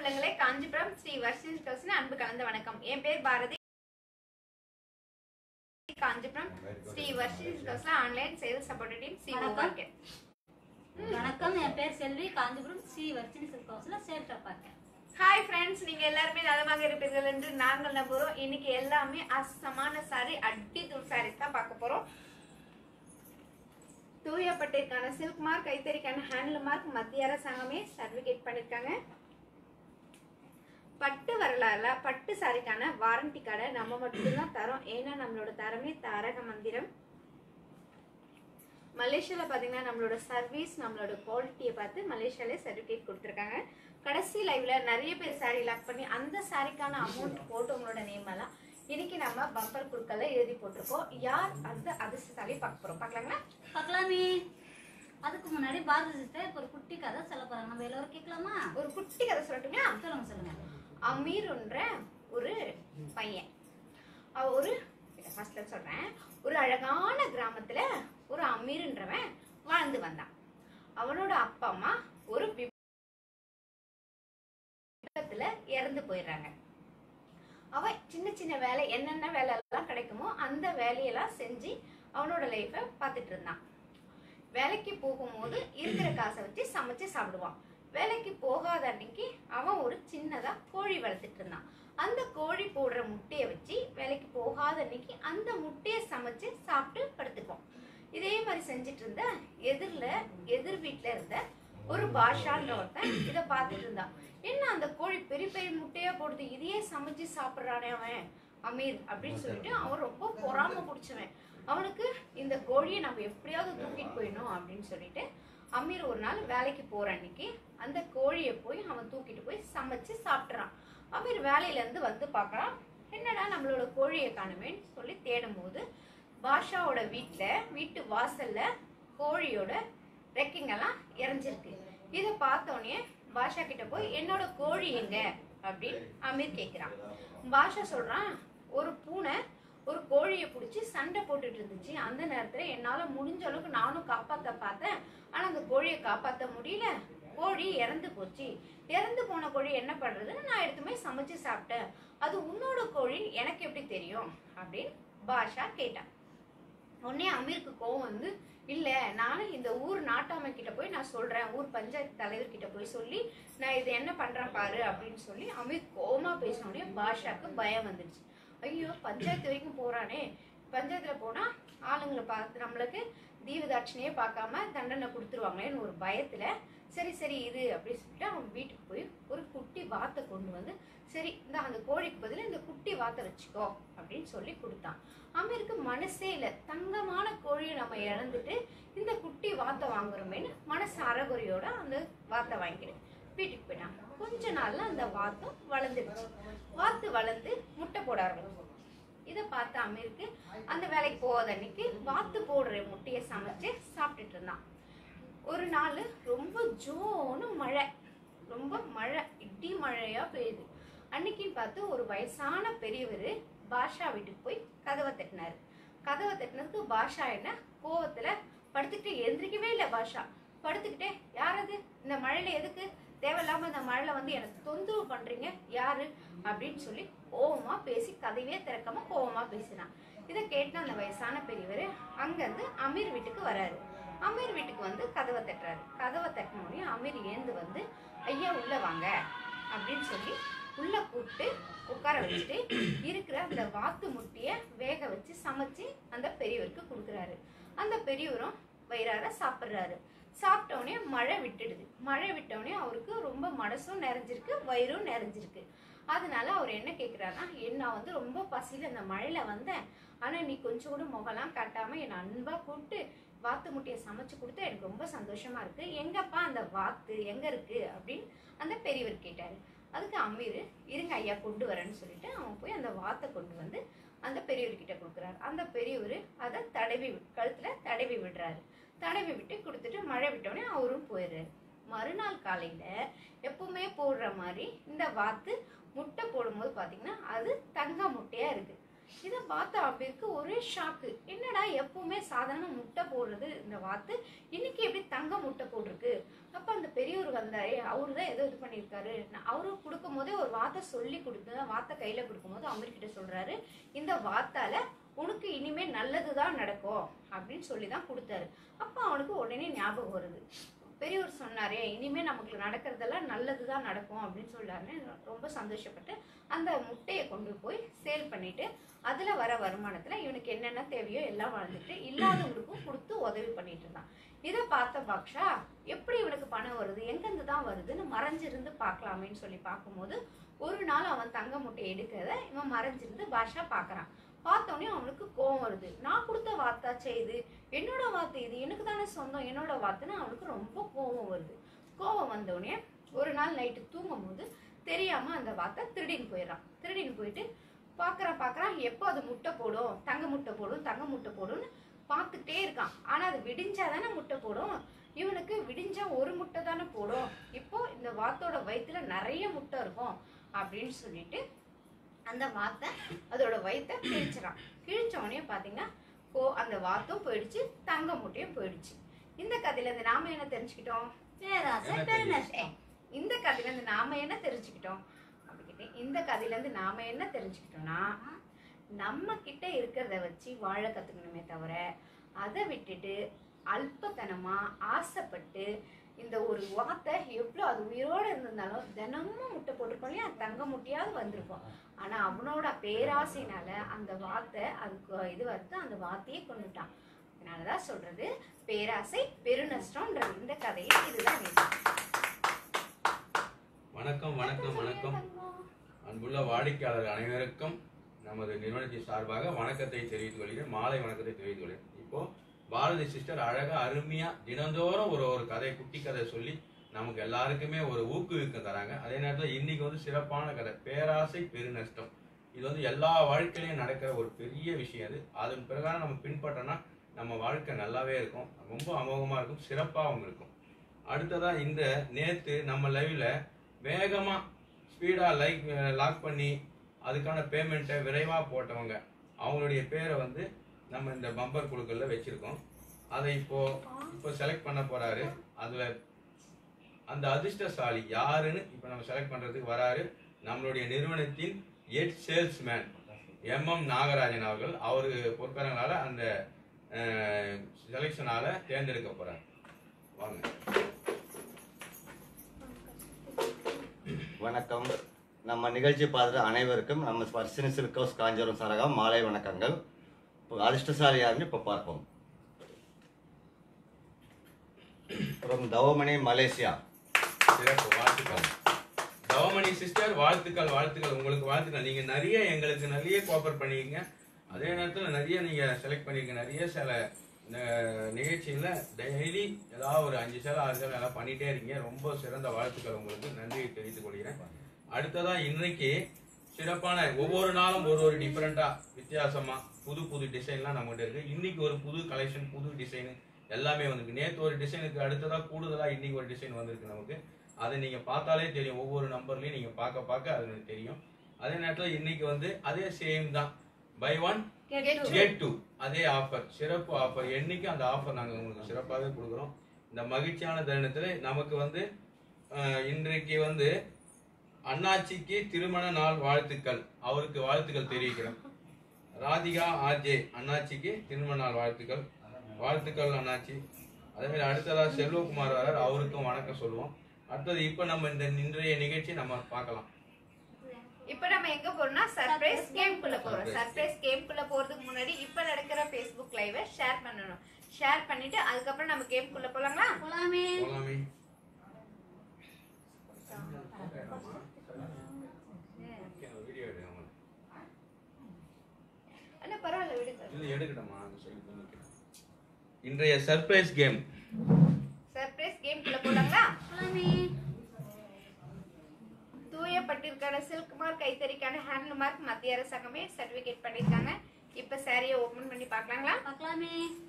உள்ளங்களே காஞ்சிபுரம் ஸ்ரீ வர்ஷின் ஸ்டோர்ஸ்னு அன்பு கலந்த வணக்கம் என் பேர் பாரதி காஞ்சிபுரம் ஸ்ரீ வர்ஷின் ஸ்டோர்ஸ்ல ஆன்லைன் சேல்ஸ் சப்போர்ட் டீம் சி வணக்கம். மார்க்கெட் வணக்கம் என் பேர் செல்வி காஞ்சிபுரம் ஸ்ரீ வர்ச்சினி சில்க் ஹவுஸ்ல சேல்ஸ் பார்க்கேன் ஹாய் ஃப்ரெண்ட்ஸ் நீங்க எல்லாருமே நலமாக இருப்பீர்கள் என்று நாங்கள் நம்புறோம் இன்னைக்கு எல்லாமே அசமான சாரி அடி தூள் சாரீஸ் தான் பார்க்க போறோம் தூயப்பட்டிற்கான சில்க் மார்க் கைத்தறிக்கான ஹேண்ட்லூம் மார்க் மத்திய அரசாங்கமே சர்டிபிகேட் பண்ணிருக்காங்க பட்டு வரலாறுல பட்டு சாரிக்கான வாரண்டி கார்டை நம்ம மட்டும்தான் தரோம் ஏன்னா நம்மளோட தரமே தாரக மந்திரம் மலேசியாவில் பார்த்தீங்கன்னா நம்மளோட சர்வீஸ் நம்மளோட குவாலிட்டியை பார்த்து மலேசியாலே சர்டிஃபிகேட் கொடுத்துருக்காங்க கடைசி லைவ்ல நிறைய பேர் சாரி லாக் பண்ணி அந்த சாரிக்கான அமௌண்ட் போட்டு உங்களோட நேம் எல்லாம் இன்னைக்கு நம்ம பம்பர் குழுக்கள்ல எழுதி போட்டிருக்கோம் யார் அந்த அதிர்ஷ்டசாலி பார்க்க போறோம் பார்க்கலாங்களா பார்க்கலாமே அதுக்கு முன்னாடி பாரதி சிஸ்டர் இப்போ ஒரு குட்டி கதை சொல்ல போறாங்க நம்ம எல்லாரும் கேட்கலாமா ஒரு குட்டி கதை சொல்லட்டுங்களா சொல்லுங்க சொல்லுங்க அமீர்ன்ற ஒரு பையன் அவ ஒரு ஃபர்ஸ்ட்ல சொல்றேன் ஒரு அழகான கிராமத்துல ஒரு அமீர்ன்றவன் வாழ்ந்து வந்தான் அவனோட அப்பா அம்மா ஒரு விபத்துல இறந்து போயிடுறாங்க அவன் சின்ன சின்ன வேலை என்னென்ன வேலை எல்லாம் கிடைக்குமோ அந்த வேலையெல்லாம் செஞ்சு அவனோட லைஃபை பார்த்துட்டு இருந்தான் வேலைக்கு போகும்போது இருக்கிற காசை வச்சு சமைச்சு சாப்பிடுவான் வேலைக்கு போகாத அன்னைக்கு அவன் ஒரு சின்னதா கோழி வளர்த்துட்டு இருந்தான் அந்த கோழி போடுற முட்டையை வச்சு வேலைக்கு போகாத அன்னைக்கு அந்த முட்டையை சமைச்சு சாப்பிட்டு படுத்துக்குவான் இதே மாதிரி செஞ்சுட்டு இருந்த எதிரில் எதிர் வீட்டில் இருந்த ஒரு பாஷான்ற ஒருத்தன் இதை பார்த்துட்டு இருந்தான் என்ன அந்த கோழி பெரிய பெரிய முட்டையா போடுது இதையே சமைச்சு சாப்பிட்றானே அவன் அமீர் அப்படின்னு சொல்லிட்டு அவன் ரொம்ப பொறாம பிடிச்சவன் அவனுக்கு இந்த கோழியை நம்ம எப்படியாவது தூக்கிட்டு போயிடணும் அப்படின்னு சொல்லிட்டு அமீர் ஒரு நாள் வேலைக்கு போற அன்னைக்கு அந்த கோழியை போய் அவன் தூக்கிட்டு போய் சமைச்சு சாப்பிட்றான் அமீர் வேலையில இருந்து வந்து பார்க்கறான் என்னடா நம்மளோட கோழியை காணுமேன்னு சொல்லி தேடும் போது பாஷாவோட வீட்டுல வீட்டு வாசல்ல கோழியோட ரெக்கைங்கெல்லாம் இறஞ்சிருக்கு இதை பார்த்தோன்னே பாஷா கிட்ட போய் என்னோட கோழி எங்க அப்படின்னு அமீர் கேட்கிறான் பாஷா சொல்றான் ஒரு பூனை ஒரு கோழியை பிடிச்சி சண்டை போட்டுட்டு இருந்துச்சு அந்த நேரத்துல என்னால முடிஞ்ச அளவுக்கு நானும் காப்பாத்த பார்த்தேன் ஆனா அந்த கோழியை காப்பாத்த முடியல கோழி இறந்து போச்சு இறந்து போன கோழி என்ன பண்றதுன்னு நான் எடுத்துமே சமைச்சு சாப்பிட்டேன் அது உன்னோட கோழி எனக்கு எப்படி தெரியும் அப்படின்னு பாஷா கேட்டான் உடனே அமீருக்கு கோவம் வந்து இல்ல நானும் இந்த ஊர் நாட்டாமை கிட்ட போய் நான் சொல்றேன் ஊர் பஞ்சாயத்து தலைவர் கிட்ட போய் சொல்லி நான் இது என்ன பண்றேன் பாரு அப்படின்னு சொல்லி அமீர் கோவமா பேசின உடனே பாஷாக்கு பயம் வந்துடுச்சு ஐயோ பஞ்சாயத்து வரைக்கும் போறானே பஞ்சாயத்துல போனா ஆளுங்களை பார்த்து நம்மளுக்கு தீவதாட்சணையே பார்க்காம தண்டனை கொடுத்துருவாங்களேன்னு ஒரு பயத்துல சரி சரி இது அப்படின்னு சொல்லிட்டு அவன் வீட்டுக்கு போய் ஒரு குட்டி வாத்தை கொண்டு வந்து சரி இந்த அந்த கோழிக்கு பதிலா இந்த குட்டி வாத்தை வச்சுக்கோ அப்படின்னு சொல்லி கொடுத்தான் அமீருக்கு மனசே இல்லை தங்கமான கோழியை நம்ம இழந்துட்டு இந்த குட்டி வாத்தை வாங்குறோமேன்னு மனசு அறகுறையோட அந்த வாத்தை வாங்கிட்டு வீட்டுக்கு போயிட்டான் கொஞ்ச நாள்ல அந்த வாத்தும் வளர்ந்துடுச்சு வாத்து வளர்ந்து முட்டை போட ஆரம்பிச்சு இதை பார்த்த அமீருக்கு அந்த வேலைக்கு போகாத அன்னைக்கு வாத்து போடுற முட்டையை சமைச்சு சாப்பிட்டுட்டு இருந்தான் ஒரு நாள் ரொம்ப ஜோன்னு மழை ரொம்ப மழை இடி மழையா பெய்யுது அன்னைக்குன்னு பார்த்து ஒரு வயசான பெரியவர் பாஷா வீட்டுக்கு போய் கதவை தட்டினாரு கதவை தட்டினதுக்கு பாஷா என்ன கோவத்துல படுத்துக்கிட்டு எந்திரிக்கவே இல்லை பாஷா படுத்துக்கிட்டே யாரது இந்த மழையில எதுக்கு தேவையில்லாம இந்த மழையில வந்து எனக்கு தொந்தரவு பண்றீங்க யாரு அப்படின்னு சொல்லி கோவமா பேசி கதவே திறக்காம கோவமா பேசினான் இதை கேட்டு அந்த வயசான பெரியவர் அங்கிருந்து அமீர் வீட்டுக்கு வராரு அமீர் வீட்டுக்கு வந்து கதவை தட்டுறாரு கதவை தட்டினோடனே அமீர் ஏந்து வந்து ஐயா உள்ள வாங்க அப்படின்னு சொல்லி உள்ள கூப்பிட்டு உட்கார வச்சுட்டு இருக்கிற அந்த வாத்து முட்டைய வேக வச்சு சமைச்சு அந்த பெரியவருக்கு கொடுக்குறாரு அந்த பெரியவரும் வயிறார சாப்பிட்றாரு சாப்பிட்டோடனே மழை விட்டுடுது மழை விட்டோடனே அவருக்கு ரொம்ப மனசும் நிறைஞ்சிருக்கு வயிறும் நிறைஞ்சிருக்கு அதனால அவர் என்ன கேட்குறாருன்னா என்ன வந்து ரொம்ப பசியில் அந்த மழையில வந்தேன் ஆனால் நீ கொஞ்சம் கூட முகலாம் காட்டாம என்னை அன்பா கூப்பிட்டு வாத்து முட்டையை சமைச்சு கொடுத்தா எனக்கு ரொம்ப சந்தோஷமா இருக்கு எங்கப்பா அந்த வாத்து எங்க இருக்கு அப்படின்னு அந்த பெரியவர் கேட்டாரு அதுக்கு அமீர் இருங்க ஐயா கொண்டு வரேன்னு சொல்லிட்டு அவன் போய் அந்த வாத்தை கொண்டு வந்து அந்த பெரியவர்கிட்ட கொடுக்குறாரு அந்த பெரியவர் அதை தடவி வி- கழுத்துல தடவி விடுறாரு தடவி விட்டு கொடுத்துட்டு மழை விட்டோடனே அவரும் போயிடுறாரு மறுநாள் காலையில எப்பவுமே போடுற மாதிரி இந்த வாத்து முட்டை போடும்போது பாத்தீங்கன்னா அது தங்க முட்டையா இருக்கு இதை பார்த்த அபிற்கு ஒரே ஷாக்கு என்னடா எப்பவுமே சாதாரண முட்டை போடுறது இந்த வாத்து இன்னைக்கு எப்படி தங்க முட்டை போட்டிருக்கு அப்ப அந்த பெரியவர் வந்தாரே அவரு தான் ஏதோ இது பண்ணியிருக்காரு நான் அவரு கொடுக்கும் போதே ஒரு வார்த்தை சொல்லி கொடுத்து வார்த்தை கையில கொடுக்கும்போது அமர்கிட்ட சொல்றாரு இந்த வார்த்தால உனக்கு இனிமே நல்லதுதான் நடக்கும் அப்படின்னு சொல்லி தான் கொடுத்தாரு அப்ப அவனுக்கு உடனே ஞாபகம் வருது பெரியவர் சொன்னாரே இனிமே நமக்கு நடக்கிறதெல்லாம் நல்லதுதான் நடக்கும் அப்படின்னு சொல்லாருன்னு ரொம்ப சந்தோஷப்பட்டு அந்த முட்டையை கொண்டு போய் சேல் பண்ணிட்டு அதுல வர வருமானத்துல இவனுக்கு என்னென்ன தேவையோ எல்லாம் வாழ்ந்துட்டு இல்லாதவங்களுக்கும் கொடுத்து உதவி பண்ணிட்டு இருந்தான் இதை பார்த்த பாக்ஷா எப்படி இவனுக்கு பணம் வருது எங்கிருந்து தான் வருதுன்னு மறைஞ்சிருந்து பார்க்கலாமேன்னு சொல்லி பார்க்கும்போது ஒரு நாள் அவன் தங்க முட்டையை எடுக்கிறத இவன் மறைஞ்சிருந்து பாஷா பார்க்கறான் பார்த்தோன்னே அவனுக்கு கோவம் வருது நான் கொடுத்த வார்த்தாச்சே இது என்னோட வார்த்தை இது எனக்கு தானே சொந்தம் என்னோட வார்த்தைன்னு அவனுக்கு ரொம்ப கோவம் வருது கோவம் வந்தோடனே ஒரு நாள் நைட்டு தூங்கும் போது தெரியாம அந்த வார்த்தை திருடின்னு போயிடுறான் திருடின்னு போயிட்டு பார்க்கறான் பார்க்கறான் எப்போ அது முட்டை போடும் தங்க முட்டை போடும் தங்க முட்டை போடும்னு பார்த்துட்டே இருக்கான் ஆனா அது விடிஞ்சா தானே முட்டை போடும் இவனுக்கு விடிஞ்சா ஒரு முட்டை தானே போடும் இப்போ இந்த வாத்தோட வயித்துல நிறைய முட்டை இருக்கும் அப்படின்னு சொல்லிட்டு அந்த வாத்தை அதோட வயித்தை கிழிச்சிடான் கிழிச்ச உடனே பாத்தீங்கன்னா கோ அந்த வாத்தும் போயிடுச்சு தங்க முட்டையும் போயிடுச்சு இந்த கதையில இருந்து நாம என்ன தெரிஞ்சுக்கிட்டோம் பேராசை என்ன பெருநஷ்டம் இந்த கதையில இருந்து நாம என்ன தெரிஞ்சுக்கிட்டோம் அப்படிக்கிட்டே இந்த கதையில இருந்து நாம என்ன தெரிஞ்சுக்கிட்டோம்னா நம்ம கிட்ட இருக்கிறத வச்சு வாழ கத்துக்கணுமே தவிர அதை விட்டுட்டு அல்பத்தனமா ஆசைப்பட்டு இந்த ஒரு வார்த்தை எவ்வளோ அது உயிரோட இருந்திருந்தாலும் தினமும் முட்டை போட்டிருக்கோம் இல்லையா தங்க முட்டையாவது வந்திருக்கும் ஆனா அவனோட பேராசைனால அந்த வார்த்தை அதுக்கு இது வருது அந்த வார்த்தையே கொண்டுட்டான் அதனாலதான் சொல்றது பேராசை பெருநஷ்டம்ன்ற இந்த கதையை இதுதான் வேணும் வணக்கம் வணக்கம் வணக்கம் அன்புள்ள வாடிக்கையாளர் அனைவருக்கும் நமது நிறுவனத்தின் சார்பாக வணக்கத்தை தெரிவித்துக் கொள்கிறேன் மாலை வணக்கத்தை தெரிவித்துக் கொள்கிறேன் இப்போ பாரதி சிஸ்டர் அழகா அருமையா தினந்தோறும் ஒரு ஒரு கதை குட்டி கதை சொல்லி நமக்கு எல்லாருக்குமே ஒரு ஊக்குவிக்கம் தராங்க அதே நேரத்தில் இன்னைக்கு வந்து சிறப்பான கதை பேராசை பெருநஷ்டம் இது வந்து எல்லா வாழ்க்கையிலையும் நடக்கிற ஒரு பெரிய விஷயம் அது அதன் பிரகாரம் நம்ம பின்பற்றோம்னா நம்ம வாழ்க்கை நல்லாவே இருக்கும் ரொம்ப அமோகமா இருக்கும் சிறப்பாகவும் இருக்கும் அடுத்ததா இந்த நேத்து நம்ம லைவ்ல வேகமா ஸ்பீடா லைக் லாக் பண்ணி அதுக்கான பேமெண்ட்டை விரைவா போட்டவங்க அவங்களுடைய பேரை வந்து நம்ம இந்த பம்பர் குழுக்கள்ல வச்சிருக்கோம் அதை இப்போ இப்போ செலக்ட் பண்ண போறாரு அதுல அந்த அதிர்ஷ்டசாலி யாருன்னு இப்போ நம்ம செலக்ட் பண்றதுக்கு வராரு நம்மளுடைய நிறுவனத்தின் head salesman M M Nagarajan அவர்கள் அவரு பொறுப்பாளர்களால அந்த செலெக்ஷனால தேர்ந்தெடுக்க போறாரு வாங்க வணக்கம் நம்ம நிகழ்ச்சி பார்த்துட்டு அனைவருக்கும் நம்ம ஸ்பர்சினி சில்க் ஹவுஸ் காஞ்சிபுரம் சரகம் மாலை வணக்கங்கள் இப்போ அதிர்ஷ்டசாலி யாருன்னு இப்போ பார்ப்போம் from தவமணி மலேசியா சிறப்பு வாழ்த்துக்கள் தவமணி சிஸ்டர் வாழ்த்துக்கள் வாழ்த்துக்கள் உங்களுக்கு வாழ்த்துக்கள் நீங்க நிறைய எங்களுக்கு நிறைய கோஆப்பர் பண்ணிருக்கீங்க அதே நேரத்துல நிறைய நீங்க செலக்ட் பண்ணிருக்கீங்க நிறைய சில அஹ், நிகழ்ச்சியில டெய்லி ஏதாவது ஒரு அஞ்சு சேலை ஆறு சேலை எல்லாம் பண்ணிட்டே இருக்கீங்க ரொம்ப சிறந்த வாழ்த்துக்கள் உங்களுக்கு நன்றியை தெரிவித்துக் கொள்கிறேன் அடுத்ததா இன்னைக்கு சிறப்பான ஒவ்வொரு நாளும் ஒரு ஒரு டிஃப்ரெண்டா வித்தியாசமா புது புது டிசைன்லாம் நம்மகிட்ட இருக்கு இன்னைக்கு ஒரு புது கலெக்ஷன் புது டிசைன் எல்லாமே வந்திருக்கு நேத்து ஒரு டிசைனுக்கு அடுத்ததா கூடுதலா இன்னைக்கு ஒரு டிசைன் வந்திருக்கு நமக்கு அதை நீங்க பார்த்தாலே தெரியும் ஒவ்வொரு நம்பர்லயும் நீங்க பார்க்க பார்க்க அது எனக்கு தெரியும் அதே நேரத்துல இன்னைக்கு வந்து அதே சேம் தான் buy one Get Get to. Get two அதே ஆஃபர் சிறப்பு ஆஃபர் என்னைக்கு அந்த ஆஃபர் நாங்க உங்களுக்கு சிறப்பாகவே கொடுக்குறோம் இந்த மகிழ்ச்சியான தருணத்துல நமக்கு வந்து அஹ், இன்றைக்கு வந்து அண்ணாச்சிக்கு திருமண நாள் வாழ்த்துக்கள் அவருக்கு வாழ்த்துக்கள் தெரிவிக்கிறோம் ராதிகா ஆர்ஜே அண்ணாச்சிக்கு திருமண நாள் வாழ்த்துக்கள் வாழ்த்துக்கள் அண்ணாச்சி அதே மாதிரி அடுத்ததா செல்வகுமார் வரார் அவருக்கும் வணக்கம் சொல்லுவோம் அடுத்தது இப்ப நம்ம இந்த இன்றைய நிகழ்ச்சி நம்ம பார்க்கலாம் இப்ப நம்ம எங்க போறோம்னா சர்ப்ரைஸ் கேம் குள்ள போறோம் Surprise. சர்ப்ரைஸ் கேம் குள்ள போறதுக்கு முன்னாடி இப்ப நடக்கிற ஃபேஸ்புக் லைவ ஷேர் பண்ணணும் ஷேர் பண்ணிட்டு அதுக்கப்புறம் நம்ம கேம் குள்ள போலாங்களா போலாமே போலாமே வீடியோ எடுங்க இல்ல பரவாயில்ல விடுங்க இது எடுக்கணுமா அந்த சைடு பண்ணிக்கிறேன். இன்றைய சர்ப்ரைஸ் கேம் சர்ப்ரைஸ் கேம் குள்ள போலாங்களா போலாமே தூய பட்டிற்கான சில்க் மார்க் கைத்தறிக்கான ஹேண்ட்லூம் மார்க் மத்திய அரசாங்கமே சர்டிபிகேட் பண்ணிருக்காங்க இப்ப சாரியை ஓபன் பண்ணி பார்க்கலாங்களா பார்க்கலாமே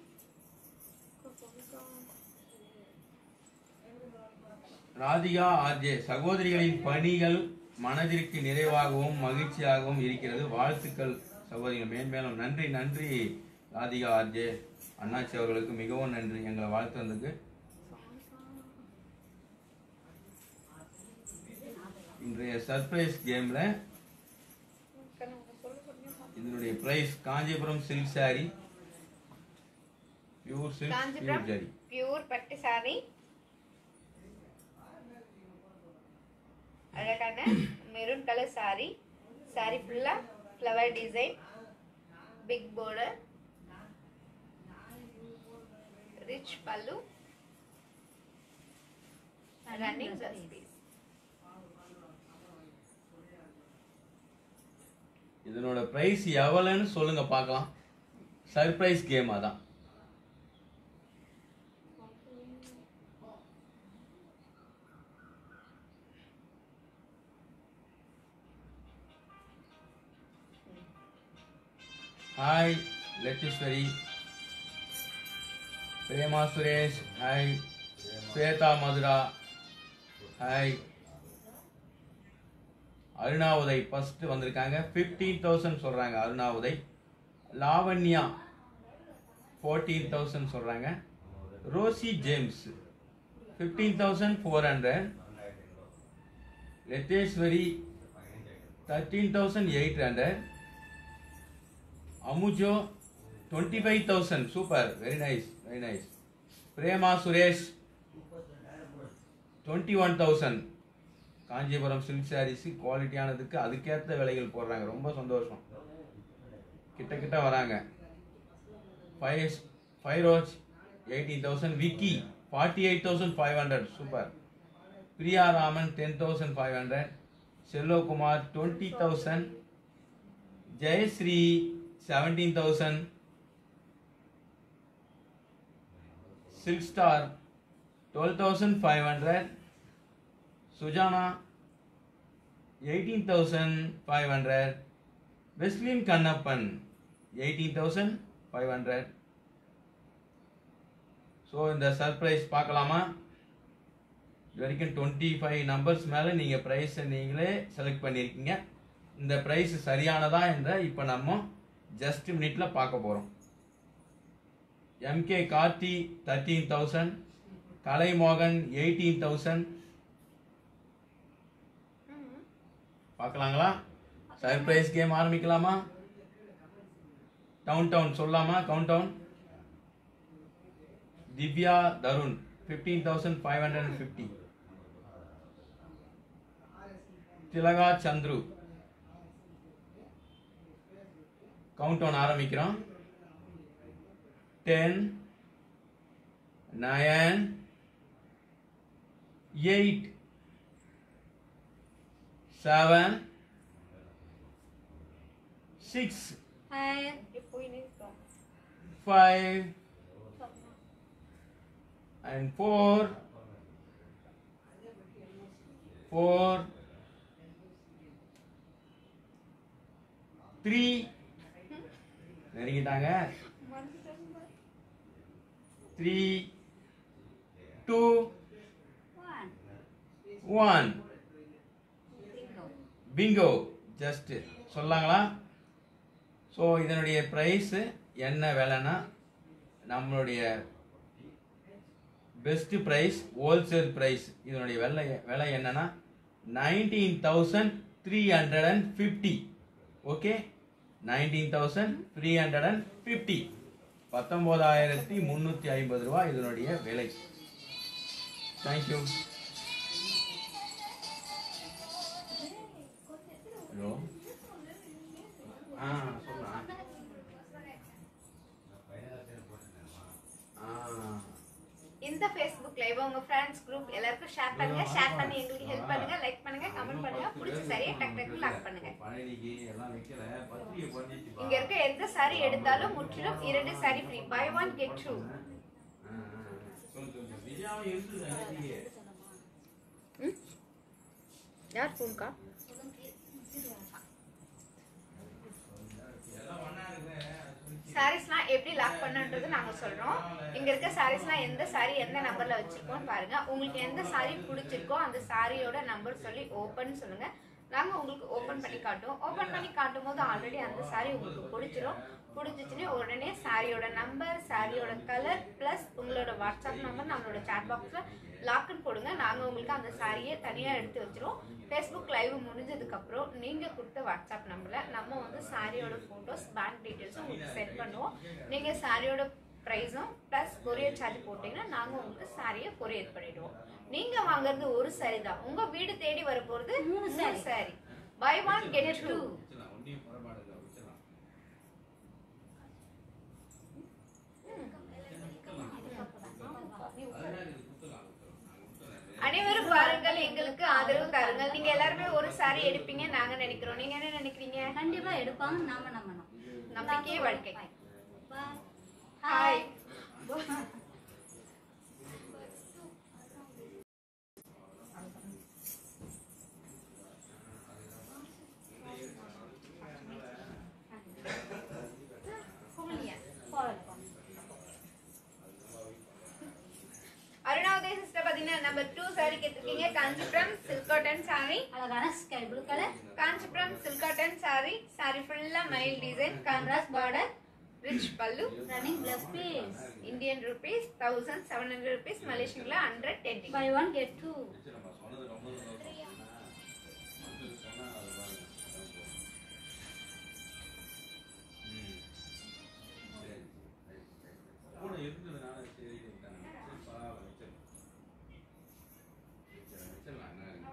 ராதிகா ஆர்ஜே சகோதரிகளின் பணிகள் மனதிற்கு நிறைவாகவும் மகிழ்ச்சியாகவும் இருக்கிறது வாழ்த்துக்கள் சகோதரிகள் மேன்மேலும் நன்றி நன்றி ராதிகா ஆர்ஜே அண்ணாச்சி அவர்களுக்கு மிகவும் நன்றி எங்களை வாழ்த்துறதுக்கு இன்றைய சர்ப்ரைஸ் கேம்ல இதனுடைய prize Kanchipuram silk saree pure silk pure Kanchipuram zari pure பட்டு சாரி அழகான மெரூன் கலர் சாரி சாரி ஃபுல்லா flower design big border rich pallu running plus piece இதனோட பிரைஸ் எவ்வளவுன்னு சொல்லுங்க பார்க்கலாம் சர்ப்ரைஸ் கேம் அதான் hi Latchuswari Prema Suresh hi Swetha Madhura hi Aruna Uday first வந்திருக்காங்க ஃபிஃப்டீன் தௌசண்ட் சொல்றாங்க அருணா உதய் லாவண்யா ஃபோர்டீன் தௌசண்ட் சொல்றாங்க Rosy James fifteen thousand four hundred Latteswari thirteen thousand eight hundred அமுஜோ twenty five thousand super very nice very nice Prema Suresh twenty one thousand Kanchipuram silk sarees குவாலிட்டியானதுக்கு அதுக்கேற்ற விலைகள் போடுறாங்க ரொம்ப சந்தோஷம் கிட்ட கிட்ட வராங்க five five Rose eighteen thousand Vicky forty eight thousand five hundred super Priya Raman ten thousand five hundred Selvakumar twenty thousand Jayashree seventeen thousand silk star twelve thousand five hundred Sujana eighteen thousand five hundred Weslin Kannappan eighteen thousand five hundred so இந்த surprise பார்க்கலாமா இது வரைக்கும் twenty five numbers மேலே நீங்கள் ப்ரைஸை நீங்களே select பண்ணியிருக்கீங்க இந்த ப்ரைஸ் சரியானதா என்ற இப்போ நம்ம ஜஸ்ட் மினிட்ல பார்க்க போகிறோம் M K Karthi thirteen thousand Kalaimohan eighteen thousand பார்க்கலாங்களா சர்ப்ரைஸ் கேம் ஆரம்பிக்கலாமா டவுன் டவுன் சொல்லாமா count down Divya Tharun fifteen thousand five hundred and fifty Thilaga Chandru count down ஆரம்பிக்கிறோம் ten nine eight seven six five five and four four three நெருங்கிட்டாங்க three two one one bingo just சொல்லாங்களா so இதனுடைய price என்ன விலைன்னா நம்மளுடைய best price wholesale price இதனுடைய விலை விலை என்னன்னா nineteen thousand three hundred and fifty okay nineteen thousand three hundred and fifty பத்தொம்போதாயிரத்தி முந்நூற்றி ஐம்பது ரூபா இதனுடைய விலை தேங்க்யூ ஹலோ ஆ சொல்லலாம் ஆ இந்த ஃபேஸ்புக் லைவ் உங்க ஃப்ரெண்ட்ஸ் குரூப் எல்லாருக்கும் ஷேர் பண்ணுங்க ஷேர் பண்ணி எங்களுக்கு ஹெல்ப் பண்ணுங்க லைக் பண்ணுங்க கமெண்ட் பண்ணுங்க பிடிச்ச சரியா டக் டக் லாக் பண்ணுங்க பழனிக்கு எல்லாம் வைக்கல பத்திரிகை பண்ணிச்சு இங்க இருக்க எந்த சாரி எடுத்தாலும் முற்றிலும் இரண்டு sorry free buy one get two விஜயாவும் இருந்தது அன்னைக்கு. யார் ஃபோன்கா எல்லாம் ஒண்ணா இருக்கு. சாரீஸ்லாம் எப்படி லாக் பண்ணுன்றது நாங்க சொல்றோம் இங்க இருக்க சாரீஸ்லாம் எந்த சாரி எந்த நம்பர்ல வச்சிருக்கோம்னு பாருங்க உங்களுக்கு எந்த சாரி பிடிச்சிருக்கோ அந்த சாரியோட நம்பர் சொல்லி ஓபன் சொல்லுங்க நாங்க உங்களுக்கு ஓபன் பண்ணி காட்டுவோம் ஓபன் பண்ணி காட்டும் போது ஆல்ரெடி அந்த சாரி உங்களுக்கு பிடிச்சிரும் பிடிச்சிச்சுன்னு உடனே சாரியோட நம்பர் சாரியோட கலர் பிளஸ் உங்களோட வாட்ஸ்அப் நம்பர் நம்மளோட சாட் பாக்ஸ்ல லாக்குன்னு போடுங்க நாங்கள் உங்களுக்கு அந்த சாரியை தனியாக எடுத்து வச்சிருவோம் ஃபேஸ்புக் லைவ் முடிஞ்சதுக்கப்புறம் நீங்கள் கொடுத்த வாட்ஸ்அப் நம்பரில் நம்ம வந்து சாரியோட ஃபோட்டோஸ் பேங்க் டீட்டெயில்ஸும் உங்களுக்கு சென்ட் பண்ணுவோம் நீங்கள் சாரியோட ப்ரைஸும் ப்ளஸ் கொரியர் சார்ஜ் போட்டிங்கன்னா நாங்கள் உங்களுக்கு சாரியை கொரியர் பண்ணிடுவோம் நீங்கள் வாங்குறது ஒரு சாரி தான் உங்கள் வீடு தேடி வர போகிறது மூணு மூணு saree. Sari buy one get two வச்சிடலாம். ஒண்ணும் புறப்பாடு இல்லை, வச்சிடலாம். அதெல்லாம் இது குத்தலாம், குத்தலாம். நாங்க குத்தலாம். அனைவரும் பாருங்கள் எங்களுக்கு ஆதரவு தாருங்கள் நீங்க எல்லாருமே ஒரு சாரி எடுப்பீங்க நாங்க நினைக்கிறோம் நீங்க என்ன நினைக்கிறீங்க கண்டிப்பா எடுப்பாங்க நாம நம்பணும் நம்பிக்கையே வாழ்க்கை பாய் ஹாய் அருணாவுதய சிஸ்டர் பாத்தீங்கன்னா நம்பர் டூ சாரி கேட்டிருக்கீங்க காஞ்சிபுரம் சில்க் காட்டன் சாரி அழகான sky blue colour Kanchipuram silk cotton sari sorry ஃபுல்லா மயில் design contrast border rich pallu running plus piece Indian rupees thousand seven hundred rupees மலேசியன்ல hundred ten buy one get two வச்சிடலாம்ப்பா. சொன்னது ரொம்ப சந்தோஷம். வந்து சொன்னா அது பாருங்க. ம். சரி, சரி, சரி. கூட இருந்ததுனால சரி விட்டாங்க. சரி, பரவாயில்ல, வச்சிடலாம். வச்சிடலாம், வச்சிடலாம், என்ன இருக்கு?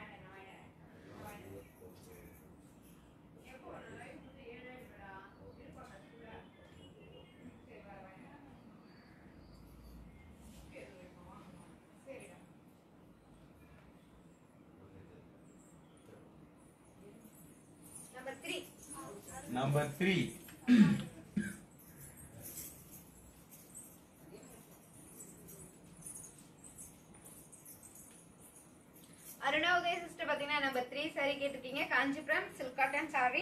நம்பர் த்ரீ நம்பர் த்ரீ அருணாவுதய சிஸ்டர் பாத்தீங்கன்னா நம்பர் த்ரீ சாரி கேட்டிருக்கீங்க காஞ்சிபுரம் சில்க் காட்டன் சாரி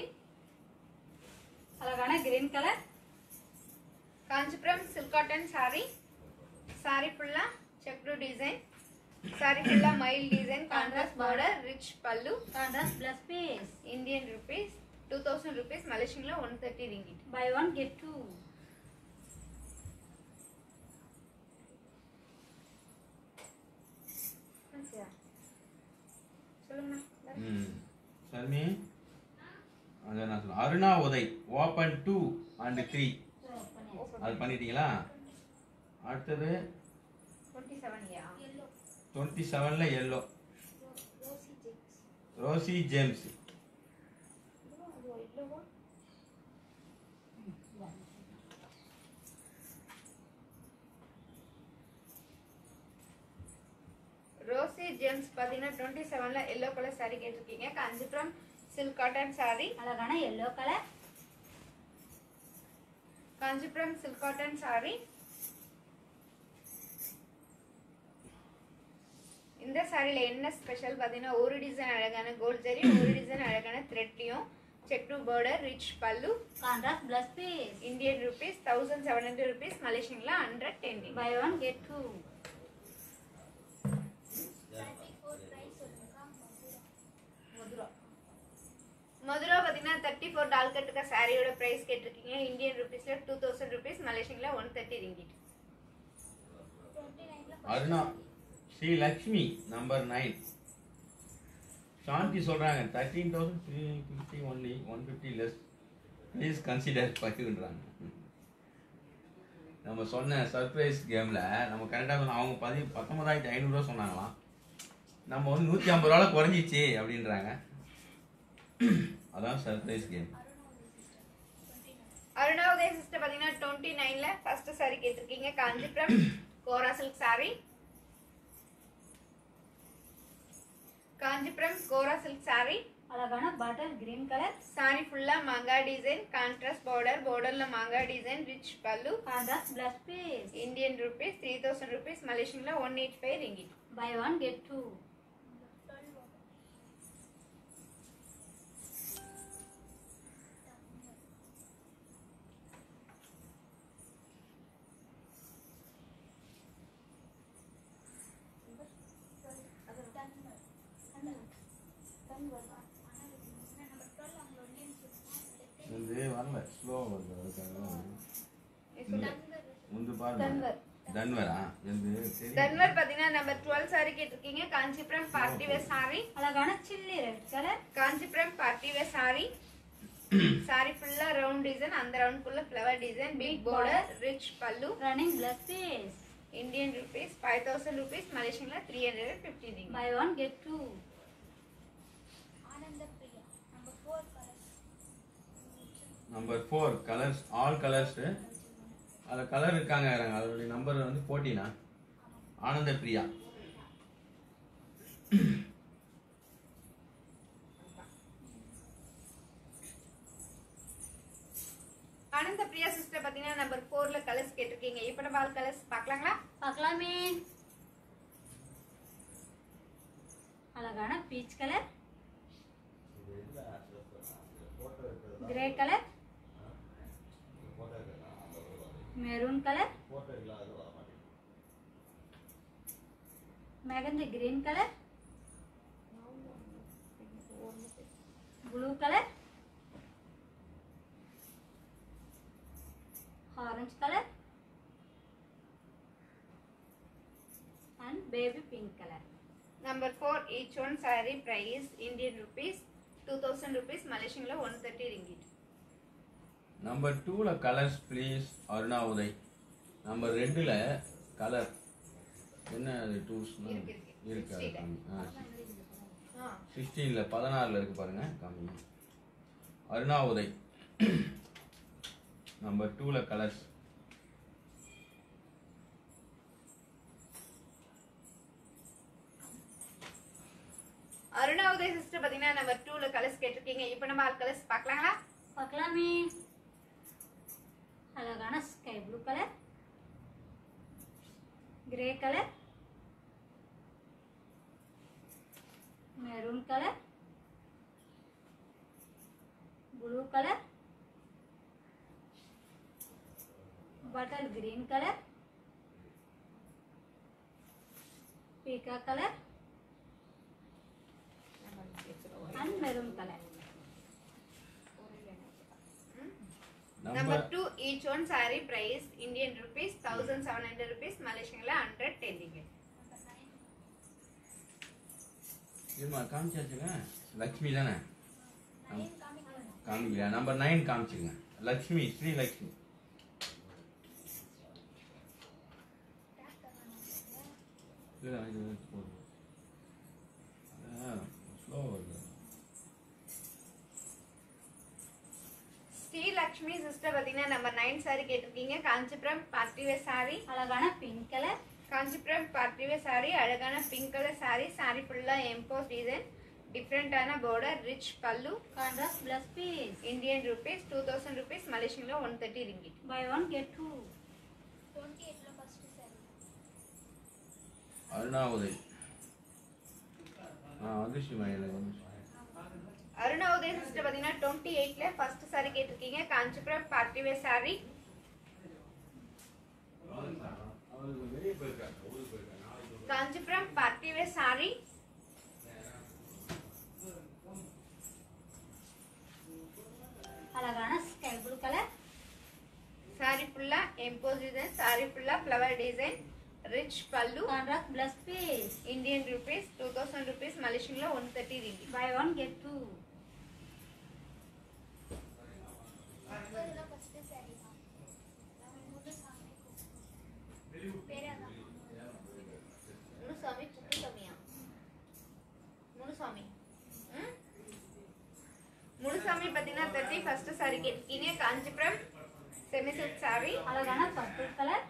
அழகான green colour Kanchipuram silk cotton sari sorry ஃபுல்லா செக்டு டிசைன் சாரி ஃபுல்லா மயில் design contrast border rich pallu contrast plus piece Indian rupees two thousand rupees மலேசியன்ல one thirty ringgit buy one get two சொல்லுங்கண்ணா ம் சர்மி அதான் நான் சொன்னேன் Aruna Uday open two and three அது பண்ணிட்டீங்களா அடுத்தது டுவெண்ட்டி செவன் யா டுவெண்ட்டி செவனில் yellow Rosy James Rosy James பார்த்தீங்கன்னா டுவெண்ட்டி செவனில் எல்லோ கலர் saree கேட்டிருக்கீங்க காஞ்சிபுரம் சில்க் காட்டன் saree அழகான yellow colour Kanchipuram silk cotton saree இந்த சாரியில் என்ன ஸ்பெஷல் பார்த்தீங்கன்னா ஒரு டிசைன் அழகான கோல்ட் ஜரி ஒரு டிசைன் அழகான த்ரெட்லையும் checked border rich pallu contrast plus piece Indian rupees thousand seven hundred rupees மலேசியன்ல hundred ten buy one get two Madhura பார்த்தீங்கன்னா தேர்ட்டி ஃபோர் டால் கட்டுக்க சாரியோட ப்ரைஸ் கேட்டிருக்கீங்க இந்தியன் ருபீஸ்ல டூ தௌசண்ட் ருபீஸ் மலேசியன்ல one thirty ringgit Aruna Sri Lakshmi number nine Shanthi சொல்றாங்க thirteen thousand three fifty only one fifty less please consider பதிவுன்றாங்க நம்ம சொன்ன சர்ப்ரைஸ் கேமில் நம்ம கரெக்டாக சொன்ன அவங்க பதி பத்தொன்பதாயிரத்தி ஐநூறுரூவா சொன்னாங்களாம் நம்ம வந்து நூற்றி ஐம்பது ரூபால குறைஞ்சிச்சு அப்படின்றாங்க அதான் சர்ப்ரைஸ் கேம் அருணாவுதய சிஸ்டர் பார்த்தீங்கன்னா டுவெண்ட்டி நைன்ல ஃபர்ஸ்ட் சாரி கேட்டிருக்கீங்க Kanchipuram kora silk sorry Kanchipuram kora silk sorry அழகான பாட்டில் கிரீன் கலர் சாரி ஃபுல்லா மாங்கா டிசைன் கான்ட்ராஸ்ட் பார்டர் பார்டர்ல மாங்கா design rich pallu contrast plus piece Indian rupees three thousand rupees மலேசியன்ல one eight five ringgit buy one get two வந்து வரல ஸ்லோ வருது அதுக்காக தான். முந்து பாருங்க தன்வர் தன்வரா எந்த தெரியும். தன்வர் பாத்தீங்கன்னா நம்பர் டுவெல் சாரி கேட்டிருக்கீங்க காஞ்சிபுரம் பார்ட்டி வேர் சாரி அழகான chilli red colour Kanchipuram party wear saree sorry ஃபுல்லா ரவுண்ட் டிசைன் அந்த ரவுண்ட் ஃபுல்லா flower design big border rich pallu running plus piece Indian rupees five thousand rupees மலேசியன்ல three hundred fifty buy one get two number four colours all colours அதில் colour இருக்காங்க அதோடைய number வந்து போட்டினா Ananda Priya Ananda Priya sister பாத்தீங்கன்னா number ஃபோர்ல கலர்ஸ் கேட்டிருக்கீங்க இப்போ நம்ம ஆல் கலர்ஸ் பார்க்கலாங்களா பார்க்கலாமே அழகான peach colour grey colour maroon colour mehndi green colour blue colour orange colour and baby pink colour number four each one sorry price Indian rupees two thousand rupees மலேசியன்ல one thirty ringgit number டூவில் colours please Aruna Uday number ரெண்டில் colour என்ன அது டூஸ்னா இருக்கு, இருக்கு. இருக்கு அது 60 ல. காமி ஆ ஆ சிக்ஸ்டீனில் பதினாறில் இருக்கு பாருங்க காமி அருணா உதய் நம்பர் டூவில் கலர்ஸ் அருணா உதய் சிஸ்டர் பாத்தீங்கன்னா நம்பர் டூல கலர்ஸ் கேட்டிருக்கீங்க இப்போ நம்ம ஆல் கலர்ஸ் பார்க்கலாங்களா பார்க்கலாமே அழகான sky blue colour grey colour maroon colour blue colour butter green colour peacock colour and maroon colour number number two each one sorry price Indian rupees thousand seven hundred rupees மலேசியன்ல hundred ten ringgit இருமா காமிச்சாச்சுங்க லக்ஷ்மி தானே காமிக்கல number nine காமிச்சிருங்க லக்ஷ்மி ஸ்ரீ லக்ஷ்மி இல்ல, இது போதும். அதான், slow வருது. ஸ்ரீ லக்ஷ்மி சிஸ்டர் பாத்தீங்கன்னா நம்பர் நைன் சாரி கேட்டிருக்கீங்க காஞ்சிபுரம் பார்ட்டி வேர் சாரி அழகான pink colour Kanchipuram party wear sorry அழகான பிங்க் கலர் சாரி சாரி ஃபுல்லா எம்போஸ் டிசைன் டிஃப்ரெண்டான border rich pallu contrast plus piece Indian rupees two thousand rupees மலேசியன்ல one thirty ringgit buy one get two Aruna Uday ஆ வந்துச்சு மயில வந்துச்சு Aruna Uday sister பாத்தீங்கன்னா டுவெண்ட்டி எயிட்ல ஃபர்ஸ்ட் சாரி கேட்டிருக்கீங்க காஞ்சிபுரம் பார்ட்டி வேர் சாரி அவருக்கு வெளியே போயிருக்காங்க ஊருக்கு போயிருக்காங்க நாளைக்கு காஞ்சிபுரம் பார்ட்டி வேர் சாரி அழகான ஸ்கை ப்ளூ கலர் சாரி ஃபுல்லா எம்போஸ் டிசைன் சாரி ஃபுல்லா flower design rich pallu contrast plus piece Indian rupees two thousand rupees மலேசியன்ல one thirty ringgit buy one get two Munusamy குப்புசாமியா முனுசாமி ம்? முனுசாமி பாத்தீங்கன்னா தேர்ட்டி ஃபர்ஸ்ட் சாரி கேட்டிருக்கீங்க காஞ்சிபுரம் செமி சில்க் சாரி அழகான purple colour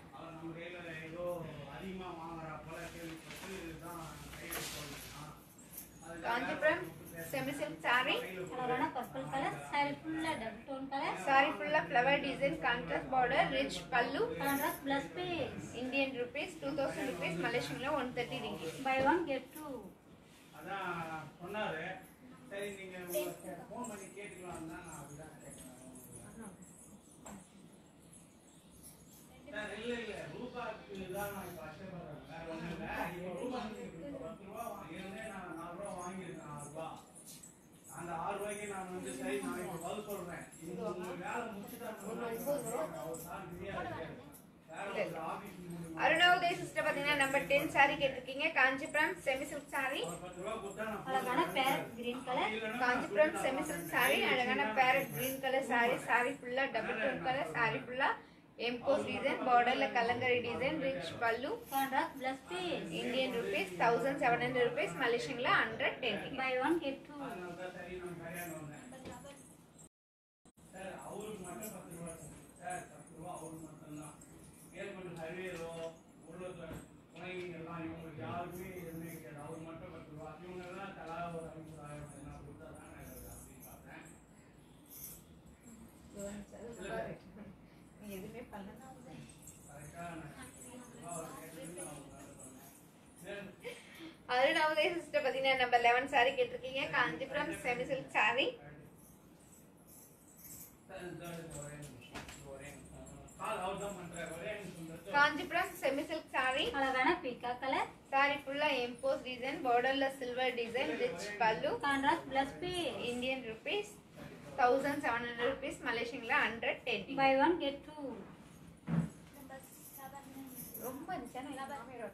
Kanchipuram semi silk sorry அழகான purple colour saree ஃபுல்லா double tone colour saree ஃபுல்லா flower design contrast border rich pallu contrast plus piece Indian rupees two thousand rupees மலேசியன்ல one thirty ringgit buy one get two அதான் சொன்னாரு சரி நீங்க உங்களுக்கு ஃபோன் பண்ணி கேட்டுக்கலாம் தான் நான் அப்படிதான் கேட்டேன். சார், இல்ல இல்ல ரூபாய்க்கு தான் நான் இப்ப கஷ்டப்படுறேன் வேற ஒண்ணும் இல்ல இப்போ ரூபாய்க்கு இப்ப பத்து ரூபா வாங்கியிருந்தே நான் நாலு ரூபா வாங்கியிருக்கேன் ஆறு ரூபா அந்த ஆறு ரூபாய்க்கு நான் வந்து சரி நான் இப்ப பதில் சொல்றேன் இந்த உங்க வேலை முடிச்சுட்டா அவர் சார் பிஸியா இருக்காரு வேற ஒரு ஆபீஸ் மூலியமா அருணாவுதய சிஸ்டர் பாத்தீங்கன்னா நம்பர் டென் சாரி கேட்டிருக்கீங்க காஞ்சிபுரம் செமி சில்க் சாரி ஒரு பத்து ரூபா கொடுத்தா நான் அழகான parrot green colour Kanchipuram semi silk sorry அழகான parrot green colour sorry sorry ஃபுல்லா டபுள் டோன் கலர் சாரி ஃபுல்லா எம்போஸ் டிசைன் பார்டர்ல Kalamkari design rich pallu contrast plus piece Indian rupees thousand seven hundred rupees மலேசியன்ல hundred ten buy one get two அதனால தான் சரி நான் கல்யாணம் வந்தேன் சார் அவருக்கு மட்டும் பத்து ரூபா சார் சார் பத்து ரூபா அவருக்கு மட்டும்தான் ஏற்பட்ட சர்வேரோ உள்ளத்தில் துணைங்கெல்லாம் இவங்களுக்கு யாருக்குமே எதுவுமே கிடையாது அவர் மட்டும் பத்து ரூபா இவங்கெல்லாம் தலா ஒரு ஐம்பதாயிரம் என்ன கொடுத்தா தான் நான் இதை அப்படின்னு பார்த்தேன் நீ எதுவுமே பண்ணலாம் கரெக்டாக நான் பத்து ரூபா அவர் கேட்டதுக்கு நான் அவங்க பண்ணேன் சார் அருணாவுதய சிஸ்டர் பாத்தீங்கன்னா நம்பர் லெவன் சாரி கேட்டிருக்கீங்க Kanchipuram semi silk sorry Kanchipuram semi silk sorry அழகான பீக்கா கலர் சாரி ஃபுல்லா எம்போஸ் டிசைன் பார்டர்ல silver design rich pallu contrast plus piece Indian rupees thousand seven hundred rupees மலேசியன்ல hundred ten buy one get two ரொம்ப இருந்துச்சா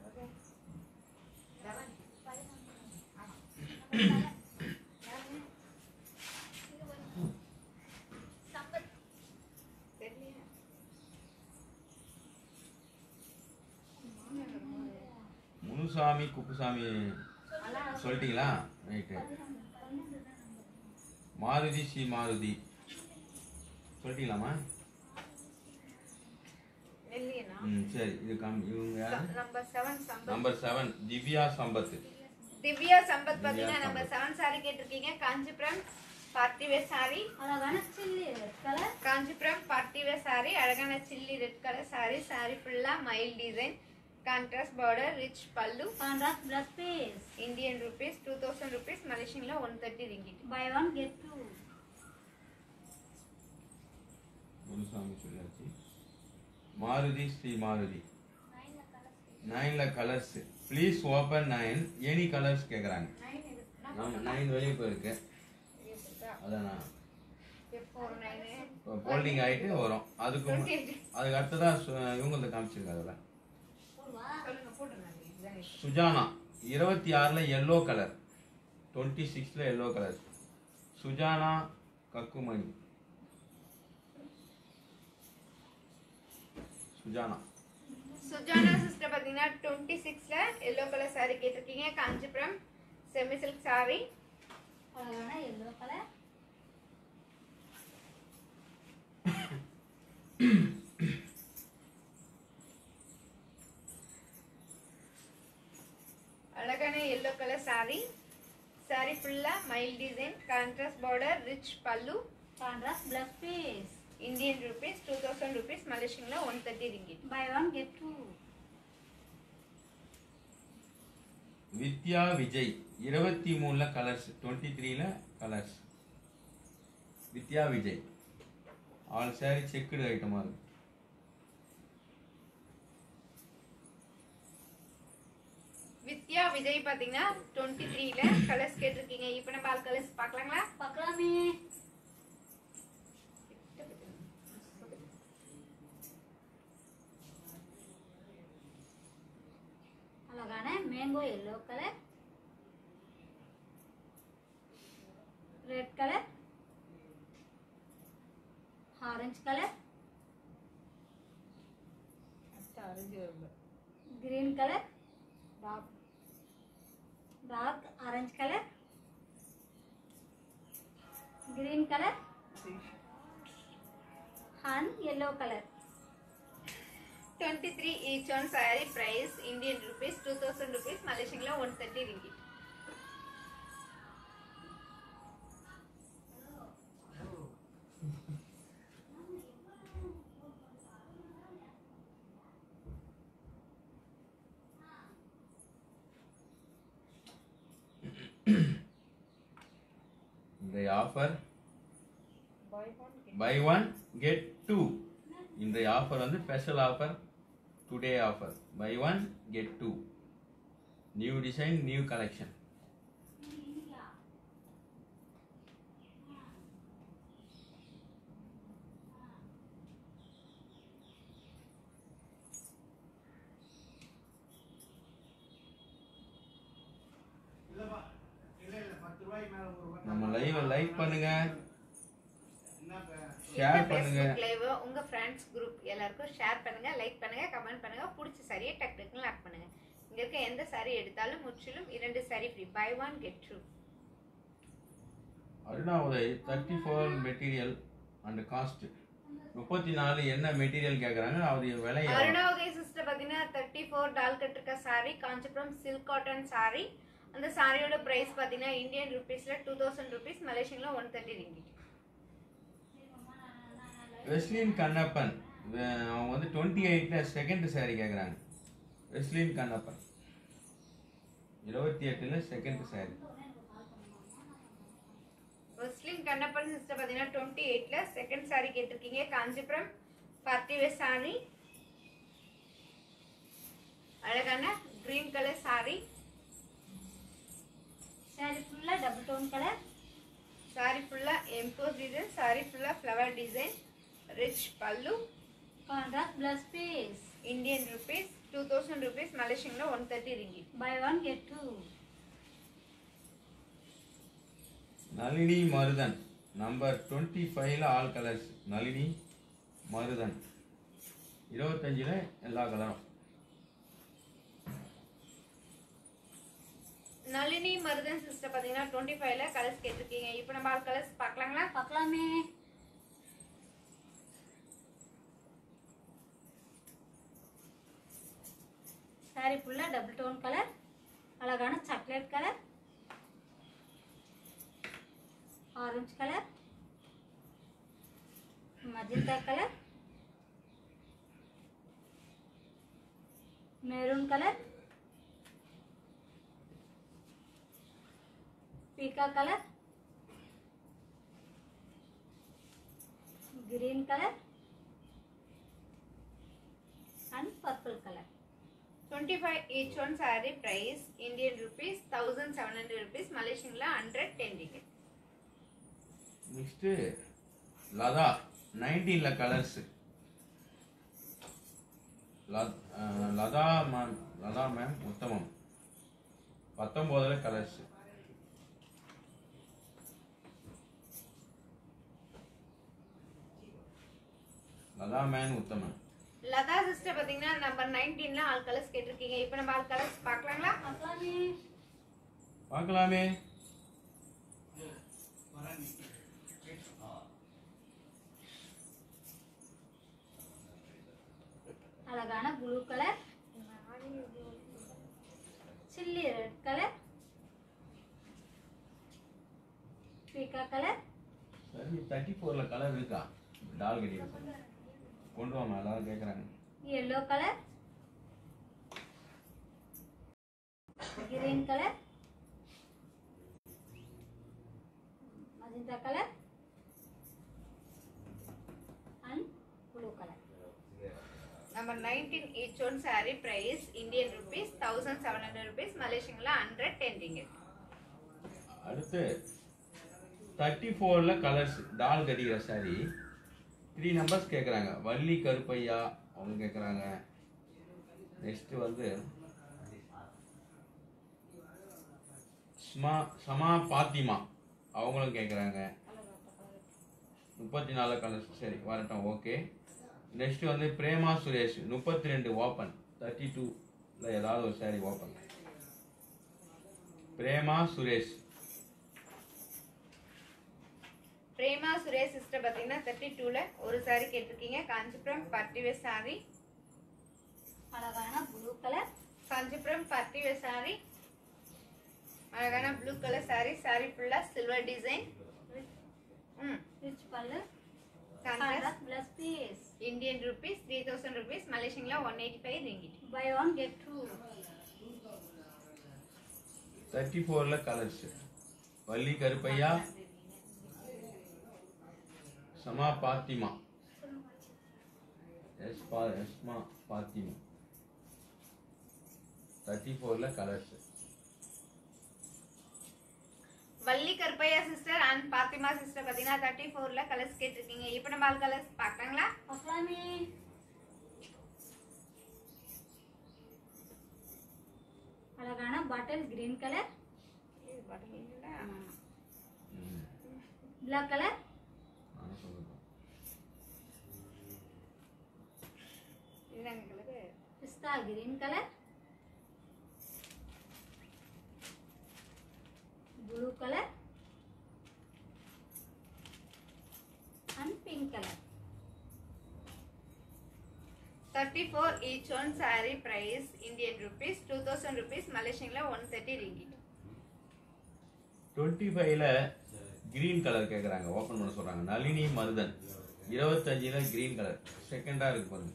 தெரியல முனுசாமி குப்புசாமி சொல்லிட்டீங்களா ரைட்டு மாருதி ஸ்ரீ மாருதி சொல்லிட்டீங்களாமா இல்லையா ம் சரி இது கம் இவங்க யாரு number seven Sampath number seven Divya Sampath Divya Sampath பாத்தீங்கன்னா திவ்யா நம்பர் சம்பத். செவன் சாரி கேட்டிருக்கீங்க காஞ்சிபுரம் பார்ட்டி வேர் சாரி அழகான chilli red colour Kanchipuram party wear sorry அழகான chilli red colour sorry sorry ஃபுல்லா மைல் design contrast border rich pallu contrast plus piece Indian rupees two thousand rupees மலேசியன்ல one thirty ringgit buy one get two Munusamy சொல்லியாச்சு மாருதி ஸ்ரீ மாருதி நைன்ல colours please open nine any colours கேட்குறாங்க nine வெளியே போயிருக்கு அதான் நான் எப்போ ஒரு நைனு இப்போ ஃபோல்டிங் ஆகிட்டு வரும் அதுக்கு மு- டுவெண்ட்டி எயிட் அதுக்கு அடுத்ததான் சு- இவங்கள்ட்ட காமிச்சிருக்காங்க அதில் சொல்லுங்க போட்டுருங்க இதுதான் இது. சுஜானா இருபத்தி ஆறுல எல்லோ கலர் டுவெண்ட்டி சிக்ஸ்ல yellow colour Sujana Kakkumani Sujana Sujana sister பாத்தீங்கன்னா டுவெண்ட்டி சிக்ஸ்ல எல்லோ கலர் சாரி கேட்டிருக்கீங்க காஞ்சிபுரம் செமி சில்க் சாரி அழகான எல்லோ கலர் அழகான எல்லோ கலர் சாரி சாரி ஃபுல்லா மைல் design contrast border rich pallu contrast plus piece Indian rupees two thousand rupees மலேசியன்ல one thirty ringgit buy one get two Vidya Vijay இருபத்தி மூணுல colours twenty த்ரீல colours Vidya Vijay all saree checked ஐட்டமா இருக்கு வித்யா விஜய் பாத்தீங்கன்னா டுவெண்ட்டி த்ரீல கலர்ஸ் கேட்டிருக்கீங்க இப்போ நம்ம ஆல் கலர்ஸ் பார்க்கலாங்களா பார்க்கலாமே அழகான mango yellow colour red colour orange colour green colour dark orange colour green colour and yellow colour twenty three each one sorry price Indian rupees two thousand rupees மலேசியன்ல one thirty ringgit இன்றைய offer buy one get two இன்றைய offer வந்து special offer today offer buy one get two new design new collection like பண்ணுங்க என்ன பே- share இந்த பண்ணுங்க Facebook live உங்க ஃப்ரெண்ட்ஸ் குரூப் எல்லாருக்கும் ஷேர் பண்ணுங்க லைக் பண்ணுங்க கமெண்ட் பண்ணுங்க பிடிச்ச சாரியை டக் டக்குன்னு லாக் பண்ணுங்க இங்க இருக்க எந்த சாரி எடுத்தாலும் முற்றிலும் இரண்டு sorry free buy one get two அருணாவுதய் thirty four material and cost முப்பத்தி நாலு என்ன மெட்டீரியல் கேட்குறாங்க அது விலை எவ்வளவு? அருணாவுதய சிஸ்டர் பார்த்தீங்கன்னா தேர்ட்டி ஃபோர் டால் கட்டிருக்க சாரி காஞ்சிபுரம் சில்க் காட்டன் சாரி அந்த சாரியோட பிரைஸ் பார்த்தீங்கன்னா இந்தியன் ருபீஸ்ல டூ தௌசண்ட் ருபீஸ் மலேசியன்ல one thirty ringgit Weslin Kannappan வே- அவங்க வந்து டுவெண்ட்டி எயிட்ல செகண்ட் saree கேட்குறாங்க வெஸ்லின் கண்ணப்பன் இருபத்தி எட்டுல செகண்ட் saree முஸ்லிம் கண்ணப்பன் சிஸ்டர் பார்த்தீங்கன்னா டுவெண்ட்டி எயிட்ல செகண்ட் சாரி கேட்டிருக்கீங்க காஞ்சிபுரம் பார்ட்டி வேர் சாரி அழகான கிரீன் கலர் சாரி சாரி ஃபுல்லா டபுள் டோன் கலர் சாரி ஃபுல்லா எம்போஸ் டிசைன் சாரி ஃபுல்லா flower design rich pallu contrast plus piece Indian rupees two thousand rupees மலேசியன்ல one thirty ringgit buy one get two Nalini Maruthan number twenty ஃபைவ்ல all colours Nalini Maruthan இருபத்தஞ்சில் எல்லா கலரும் Nalini Maruthan sister பார்த்தீங்கன்னா twenty ஃபைவ்ல கலர்ஸ் கேட்டிருக்கீங்க இப்போ நம்ம ஆல் கலர்ஸ் பார்க்கலாங்களா பார்க்கலாமே சாரி ஃபுல்லா டபுள் டோன் கலர் அழகான chocolate colour orange colour magenta colour maroon colour peacock colour green color and purple color twenty five each one sorry price Indian rupees thousand seven hundred rupees மலேசியன்ல hundred ten ringgit next Latha நைன்டீனில் colours Latha ma'am Latha ma'am Uthamam பத்தொம்போதில் colours Latha ma'am Uthaman Latha sister பார்த்தீங்கன்னா number நைன்டீன்ல all colours கேட்டிருக்கீங்க இப்போ நம்ம all colours பார்க்கலாங்களா பார்க்கலாமே பார்க்கலாமே வரேன் நீ. அழகான blue colour chilli red colour peacock colour சரி தேர்ட்டி ஃபோரில் கலர் இருக்கா டால் கட்டி கொண்டு வாங்க எல்லாரும் கேட்குறாங்க yellow colour green colour magenta colour and blue colour number nineteen each one sorry price Indian rupees thousand seven hundred rupees மலேசியன்ல hundred ten ringgit அடுத்து தேர்ட்டி ஃபோரில் கலர்ஸ் டால் கட்டிக்கிற சாரி த்ரீ நம்பர்ஸ் கேட்குறாங்க வள்ளி கருப்பையா அவங்க கேட்குறாங்க நெக்ஸ்ட் வந்து ஸ்மா சமா பாத்திமா அவங்களும் கேட்குறாங்க முப்பத்தி நாலு கலர்ஸ் சரி வரட்டும் ஓகே நெக்ஸ்ட் வந்து பிரேமா சுரேஷ் முப்பத்தி ரெண்டு ஓப்பன் தேர்ட்டி டூவில் ஏதாவது ஒரு சாரி ஓப்பன் பிரேமா சுரேஷ் பிரேமா சுரேஷ் சிஸ்டர் பார்த்தீங்கன்னா தேர்ட்டி டூல ஒரு சாரி கேட்டிருக்கீங்க காஞ்சிபுரம் பர்டிவேர் சாரி அழகான blue colour Kanchipuram party wear saree அழகான ப்ளூ கலர் சாரி சாரி ஃபுல்லா சில்வர் டிசைன் ம் rich pallu contrast contrast plus piece Indian rupees three thousand rupees மலேசியன்ல one eighty five ringgit buy one get two thirty ஃபோரில் கலர்ஸ் வள்ளி கருப்பையா சமா பாத்திமா எஸ் பா எஸ்மா பாத்திமா தேர்ட்டி ஃபோரில் colours Valli Karuppaiya sister and Fathima sister பார்த்தீங்கன்னா தேர்ட்டி ஃபோர்ல கலர்ஸ் கேட்டிருக்கீங்க இப்போ நம்ம ஆல் கலர்ஸ் பார்க்கலாங்களா பார்க்கலாமே அழகான bottle green colour black colour நானும் சொல்லுறேன் இதுதாங்க colour pista green colour blue colour and pink colour thirty four each one sorry price Indian rupees two thousand rupees மலேசியனில் ஒன் தேர்ட்டி ரிங்கிட் டுவெண்ட்டி ஃபைவ்ல கிரீன் கலர் கேட்குறாங்க open பண்ண சொல்றாங்க நளினி மருதன் இருபத்தஞ்சில் green colour செகண்டாக இருக்கு பாருங்க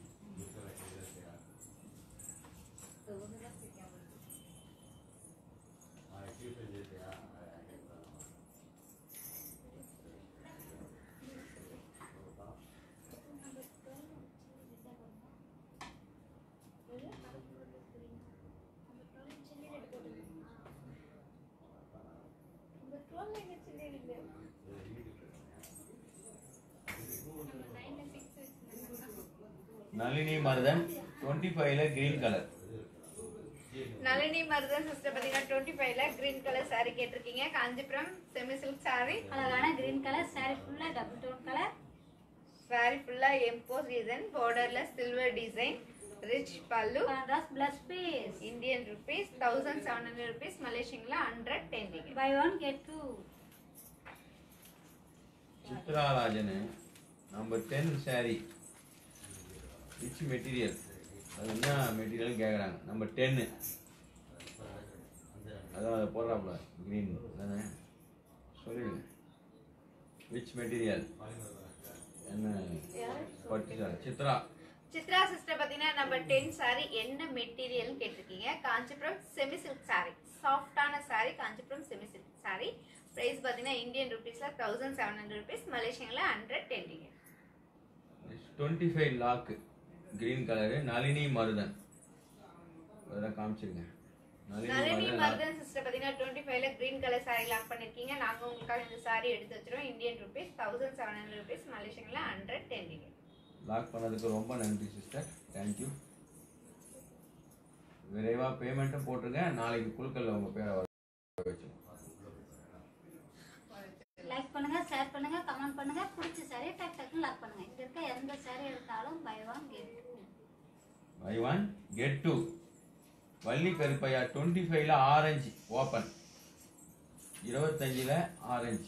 நளினி மருதன் டுவெண்ட்டி ஃபைவ்ல green colour Nalini Maruthan sister பார்த்தீங்கன்னா டுவெண்ட்டி ஃபைவ்ல கிரீன் கலர் saree கேட்டிருக்கீங்க காஞ்சிபுரம் செமி சில்க் saree அழகான கிரீன் கலர் saree ஃபுல்லா டபுள் டோன் கலர் saree ஃபுல்லாக எம்போஸ் டிசைன் பார்டரில் silver design rich pallu contrast plus piece Indian rupees thousand seven hundred rupees மலேசியனில் hundred ten ringgit buy one get two Chitrarajan number ten saree which material அது என்ன material கேட்குறாங்க number டென்னு அதான் அதை போடுறாப்புல green தானே சொல்லிடுங்க விச் மெட்டீரியல் என்ன பட்டு சார் சித்ரா சித்ரா சிஸ்டர் பார்த்தீங்கன்னா நம்பர் டென் saree என்ன மெட்டீரியல் கேட்டிருக்கீங்க காஞ்சிபுரம் செமி சில்க் saree சாஃப்டான saree Kanchipuram semi silk saree price பார்த்தீங்கன்னா இந்தியன் ருபீஸில் தௌசண்ட் செவன் ஹண்ட்ரட் ருபீஸ் மலேசியனில் hundred ten ringgit twenty five lock green colour Nalini Maruthan அதெல்லாம் காமிச்சிருங்க நளினி நளினி மருதன் மருதன் சிஸ்டர் பார்த்தீங்கன்னா டுவெண்ட்டி ஃபைவ்ல கிரீன் கலர் saree லாக் பண்ணிருக்கீங்க நாங்கள் உங்களுக்காக இந்த saree எடுத்து வச்சிருவோம் Indian rupees thousand seven hundred rupees மலேசியனில் ஹண்ட்ரட் டென் ரிங்கிட் லாக் பண்ணதுக்கு ரொம்ப நன்றி சிஸ்டர் தேங்க்யூ விரைவாக பேமெண்ட்டும் போட்டுருங்க நாளைக்கு குழுக்கல்ல உங்கள் பேரை வர வச்சுருவோம் லைக் பண்ணுங்க ஷேர் பண்ணுங்க கமெண்ட் பண்ணுங்க பிடிச்ச saree டக் டக்குன்னு லாக் பண்ணுங்க இங்க இருக்க எந்த saree எடுத்தாலும் buy one get two buy one get two Valli Karuppaiya twenty ஃபைவ்ல ஆரஞ்சு ஓப்பன் இருபத்தஞ்சில் ஆரஞ்சு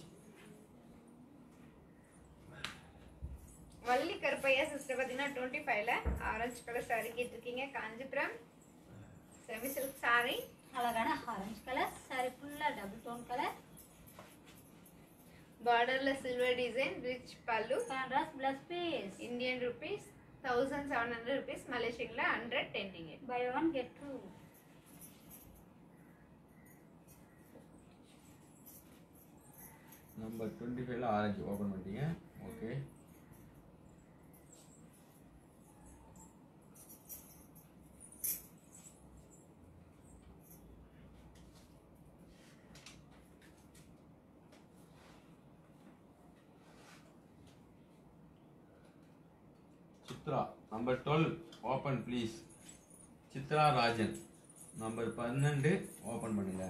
வள்ளி கருப்பையா சிஸ்டர் பார்த்தீங்கன்னா டுவெண்ட்டி ஃபைவ்ல ஆரஞ்சு கலர் saree கேட்டிருக்கீங்க காஞ்சிபுரம் செமி சில்க் saree அழகான ஆரஞ்சு கலர் saree ஃபுல்லா டபுள் டோன் கலர் பார்டரில் silver design rich pallu contrast plus piece Indian rupees thousand seven hundred rupees மலேசியனில் hundred ten ringgit buy one get two number twenty ஃபைவ்ல orange open பண்ணிட்டீங்க okay Chitra number twelve open please Chitra Rajan number பன்னெண்டு open பண்ணுங்க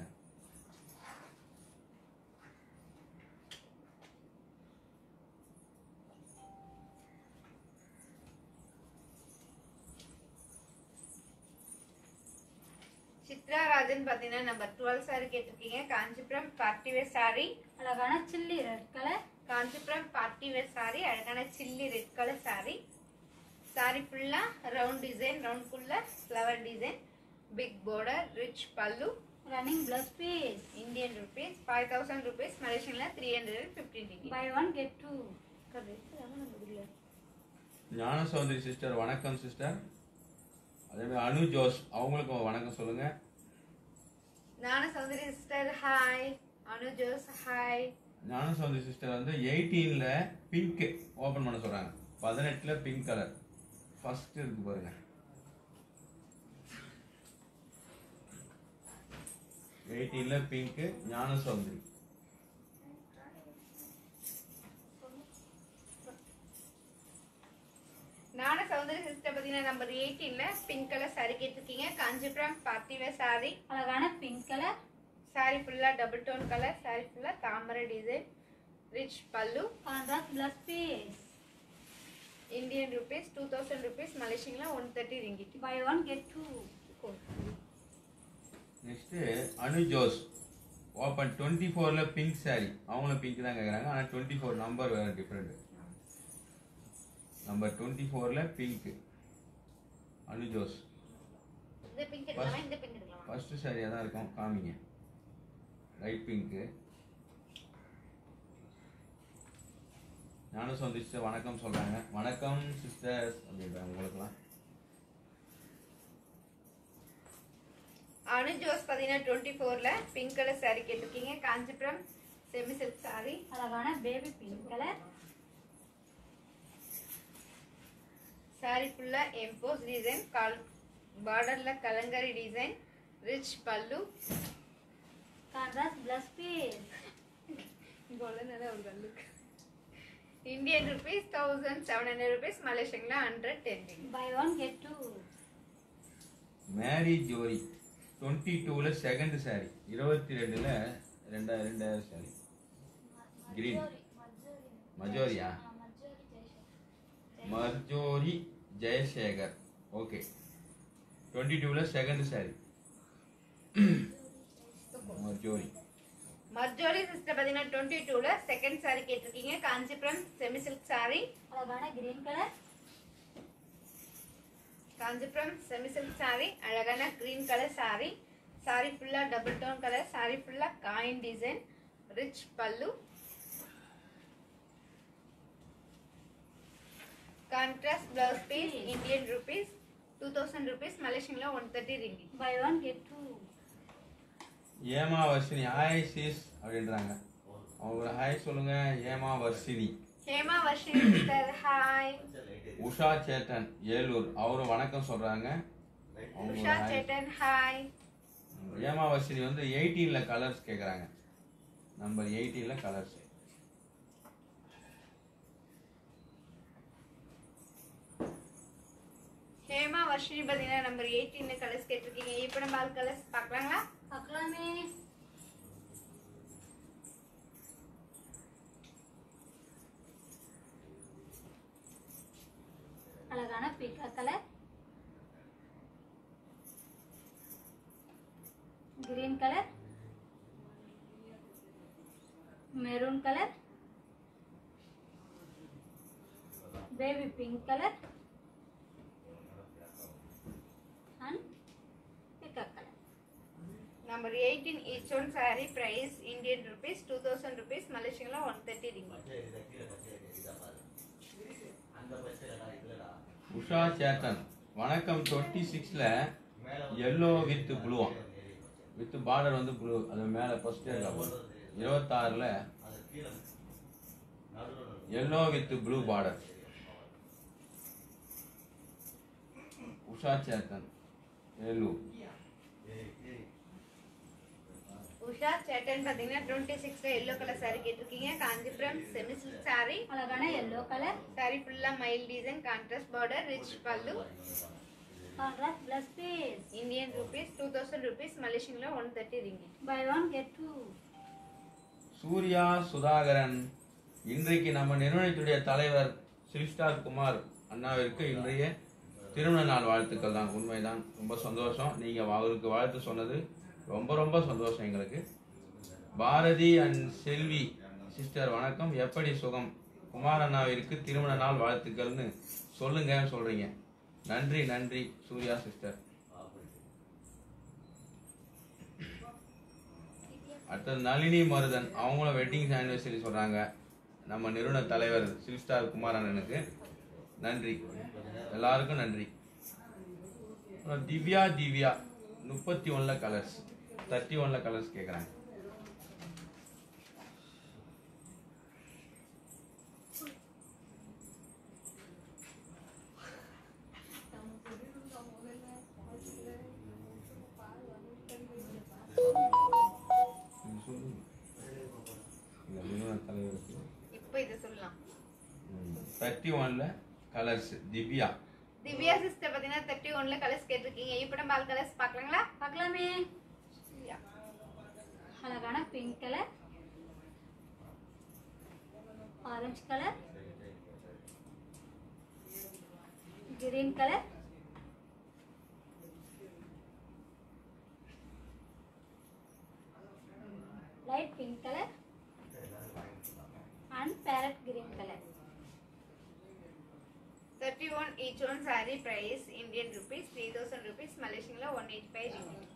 சித்ரா ராஜன் பார்த்தீங்கன்னா number twelve saree கேட்டிருக்கீங்க Kanchipuram party wear saree அழகான chilli red colour Kanchipuram party wear saree அழகான chilli red colour saree saree ஃபுல்லாக round design round ஃபுல்லாக flower design big border rich pallu running plus piece Indian rupees five thousand rupees மலேசியனில் three hundred and fifteen degree buy one get two Gnana Soundari sister வணக்கம் sister அதே மாதிரி அனு Jose அவங்களுக்கும் வணக்கம் சொல்லுங்க Gnana Soundari sister hi Anu Jose hi Gnana Soundari sister வந்து எயிட்டீன்ல pink open பண்ண சொல்றாங்க பதினெட்டுல பிங்க் கலர் ஃபர்ஸ்ட் இருக்கு பாருங்க எயிட்டீன்ல பிங்க் ஞான சௌந்தரி ஞான சௌந்தரி சிஸ்டர் பார்த்தீங்கன்னா நம்பர் எயிட்டீனில் பிங்க் கலர் saree கேட்டிருக்கீங்க காஞ்சிபுரம் பார்ட்டி வேர் saree அழகான பிங்க் கலர் saree ஃபுல்லாக டபுள் டோன் கலர் saree ஃபுல்லாக தாமரை design rich pallu contrast plus piece Indian rupees two thousand rupees மலேசியன்ல one thirty ringgit buy one get two next Anu Jose open twenty ஃபோரில் pink saree அவங்களும் pink தான் கேட்குறாங்க ஆனால் டுவெண்ட்டி ஃபோர் நம்பர் வேறு டிஃப்ரெண்ட் நம்பர் டுவெண்ட்டி ஃபோரில் பிங்க் அனு ஜோஸ் இந்த pink எடுக்கலாமா இந்த பிங்க் எடுக்கலாமா ஃபஸ்ட்டு சாரியாக தான் இருக்கும் காமிங்க லைட் பிங்க்கு ஞான சௌந்தரி சிஸ்டர் வணக்கம் சொல்கிறாங்க வணக்கம் சிஸ்டர்ஸ் அப்படின்றாங்க உங்களுக்குலாம் அனு ஜோஸ் பார்த்தீங்கன்னா டுவெண்ட்டி ஃபோரில் பிங்க் கலர் saree கேட்டிருக்கீங்க காஞ்சிபுரம் செமி சில்க் saree அழகான பேபி பிங்க் கலர் saree ஃபுல்லாக எம்போஸ் டிசைன் கால் பார்டரில் kalamkari design rich pallu contrast plus piece Indian rupees thousand seven hundred rupees மலேசியன்ல hundred ten buy one get two Marjorie twenty டூவில் second saree இருபத்தி ரெண்டில் ரெண்டாயிரம் ரெண்டாயிரம் சாரி கிரீன் மஜோரியா மர்ஜோரி ஜெயசேகர் ஓகே டுவெண்ட்டி டூவில் second saree Marjorie Marjorie sister பார்த்தீங்கன்னா டுவெண்ட்டி டூவில் செகண்ட் saree கேட்டிருக்கீங்க காஞ்சிபுரம் செமி சில்க் saree அழகான green colour Kanchipuram semi silk saree அழகான கிரீன் கலர் saree saree ஃபுல்லாக டபுள் டோன் கலர் saree ஃபுல்லாக coin design rich pallu contrast blouse piece Indian rupees two thousand rupees மலேசியன்ல one thirty ringgit buy one get two Hema Varshini hi sis அப்படின்றாங்க அவங்க hi சொல்லுங்க Hema Varshini Hema Varshini sister hi Usha Chettan Eloor அவரும் வணக்கம் சொல்றாங்க அவங்க உஷா hi. சேட்டன் ஹாய் ஏமா வர்ஷினி வந்து எயிட்டீனில் கலர்ஸ் கேட்குறாங்க நம்பர் எயிட்டீனில் கலர்ஸ் ஹேமா வர்ஷினி பார்த்தீங்கன்னா நம்பர் எயிட்டீன் கலர்ஸ் கேட்டிருக்கீங்க இப்போ நம்ம ஆல் கலர்ஸ் பார்க்கலாங்களா பார்க்கலாமே அழகான peacock colour green colour maroon colour baby pink colour and peacock colour number eighteen each one sorry price Indian rupees two thousand rupees மலேசியன்ல one thirty ringgit Usha Chettan வணக்கம் twenty சிக்ஸில் yellow with ப்ளூவா with border வந்து blue அது மேலே first இருபத்தாறில் yellow with blue border Usha Chethan Eloor Usha Chettan பார்த்தீங்கன்னா twenty சிக்ஸ்ல எல்லோ கலர் சாரி கேட்டிருக்கீங்க காஞ்சிபுரம் செமி சில்க் சாரி அழகான எல்லோ கலர் சாரி ஃபுல்லா மைல் design contrast border rich pallu contrast plus piece Indian rupees two thousand rupees மலேசியன்ல one thirty ringgit buy one get two Surya Sudhakaran இன்றைக்கு நம்ம நிறுவனத்துடைய தலைவர் சில்ஸ்டார் குமார் அண்ணாவிற்கு இன்றைய திருமண நாள் வாழ்த்துக்கள் தான் உண்மைதான் ரொம்ப சந்தோஷம் நீங்க அவருக்கு வாழ்த்து சொன்னது ரொம்ப ரொம்ப சந்தோஷம் எங்களுக்கு பாரதி அண்ட் செல்வி சிஸ்டர் வணக்கம் எப்படி சுகம் குமார் அண்ணாவிற்கு திருமண நாள் வாழ்த்துக்கள்னு சொல்லுங்கன்னு சொல்றீங்க நன்றி நன்றி சூர்யா சிஸ்டர் அடுத்தது நளினி மருதன் அவங்களும் வெட்டிங் ஆனிவர்சரி சொல்றாங்க நம்ம நிறுவன தலைவர் சில் ஸ்டார் குமார் அண்ணனுக்கு நன்றி எல்லாருக்கும் நன்றி அப்புறம் திவ்யா திவ்யா முப்பத்தி ஒன்ல கலர்ஸ் தேர்ட்டி ஒன்ல கலர்ஸ் கேட்குறாங்க நீங்க சொல்லுங்க. இந்த நிறுவன தலைவருக்கு இப்போ இதை சொல்லலாம் தேர்ட்டி ஒன்ல கலர்ஸ் திவ்யா திவ்யா சிஸ்டர் பார்த்தீங்கன்னா தேர்ட்டி ஒன்ல கலர்ஸ் கேட்டிருக்கீங்க இப்போ நம்ம ஆல் கலர்ஸ் பார்க்கலாங்களா பார்க்கலாமே அழகான pink colour orange colour green colour light pink colour and parrot green colour 31 each one saree price Indian rupees 3000 rupees Malaysian la 185 ringgit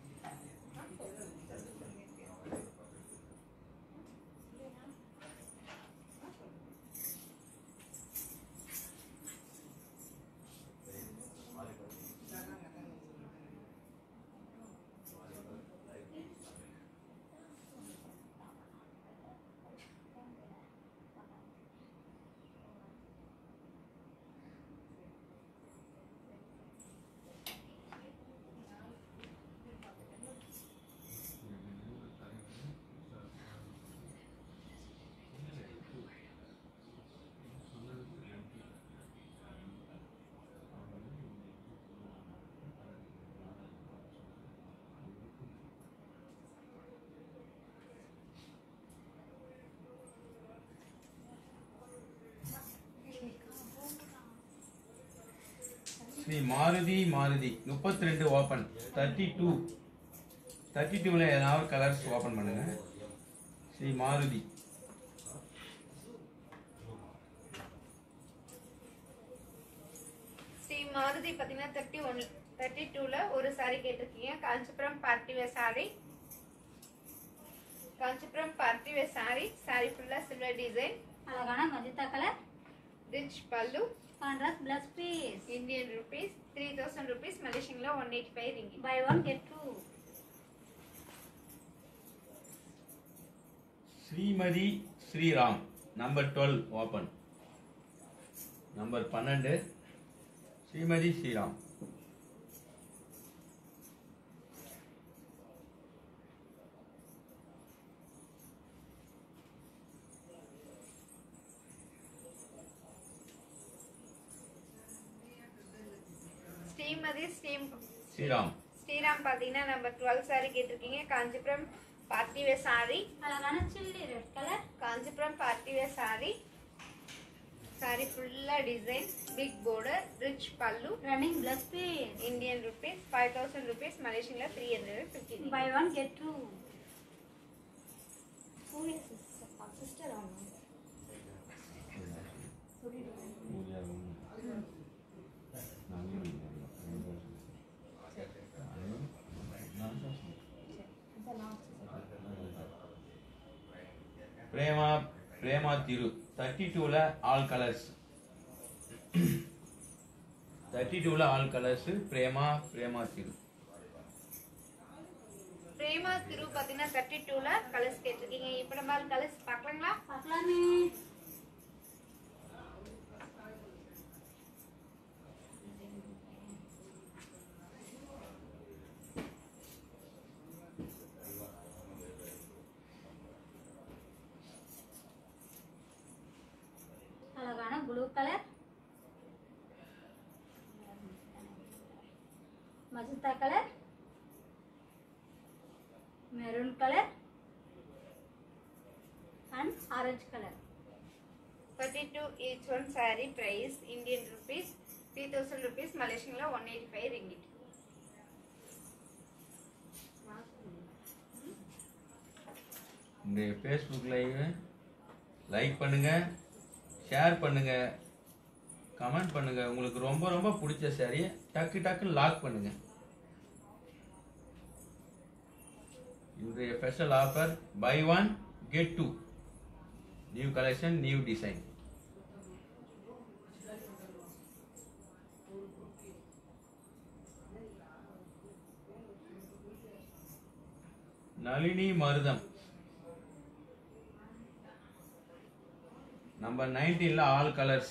Shri Maruti Maruti முப்பத்தி ரெண்டு ஓப்பன் தேர்ட்டி டூ தேர்ட்டி டூவில் ஏதாவது கலர்ஸ் ஓப்பன் பண்ணுங்க ஸ்ரீ மாருதி ஸ்ரீ மாருதி பாத்தீங்கன்னா thirty one thirty டூல ஒரு saree கேட்டிருக்கீங்க Kanchipuram party wear saree Kanchipuram party wear saree saree ஃபுல்லா சில்வர் டிசைன் அழகான magenta colour rich pallu contrast plus piece Indian rupees three thousand rupees மலேசியன்ல one eighty five ringgit buy one get two Shrimathi Shriram number twelve open number பன்னெண்டு ஸ்ரீமதி ஸ்ரீராம் ஸ்ரீமதி ஸ்ரீம் ஸ்ரீராம் ஸ்ரீராம் பாத்தீங்கன்னா number twelve saree கேட்டிருக்கீங்க Kanchipuram party wear saree அழகான chilli red colour Kanchipuram party wear saree saree ஃபுல்லா design big border rich pallu running plus piece Indian rupees five thousand rupees மலேசியன்ல three hundred fifty buy one get two Prema Prema Thiru thirty டூவில் all colours thirty டூவில் all colours Prema Prema Thiru Prema Thiru பாத்தீங்கன்னா thirty டூல colours கேட்டிருக்கீங்க இப்ப நம்ம colours பார்க்கலாங்களா பார்க்கலாமே அழகான blue colour magenta colour maroon colour and orange colour thirty two each one saree price Indian rupees three thousand rupees மலேசியன்ல ஒன் எயிட்டி ஃபைவ் ரிங்கிட் இந்த ஃபேஸ்புக் லைவ் லைக் பண்ணுங்க ஷேர் பண்ணுங்க கமெண்ட் பண்ணுங்க உங்களுக்கு ரொம்ப ரொம்ப பிடிச்ச சாரியை டக்கு டக்கு லாக் பண்ணுங்க இன்றைய special offer buy one get two new collection new design Nalini Marutham number நைன்டீன்ல ஆல் கலர்ஸ்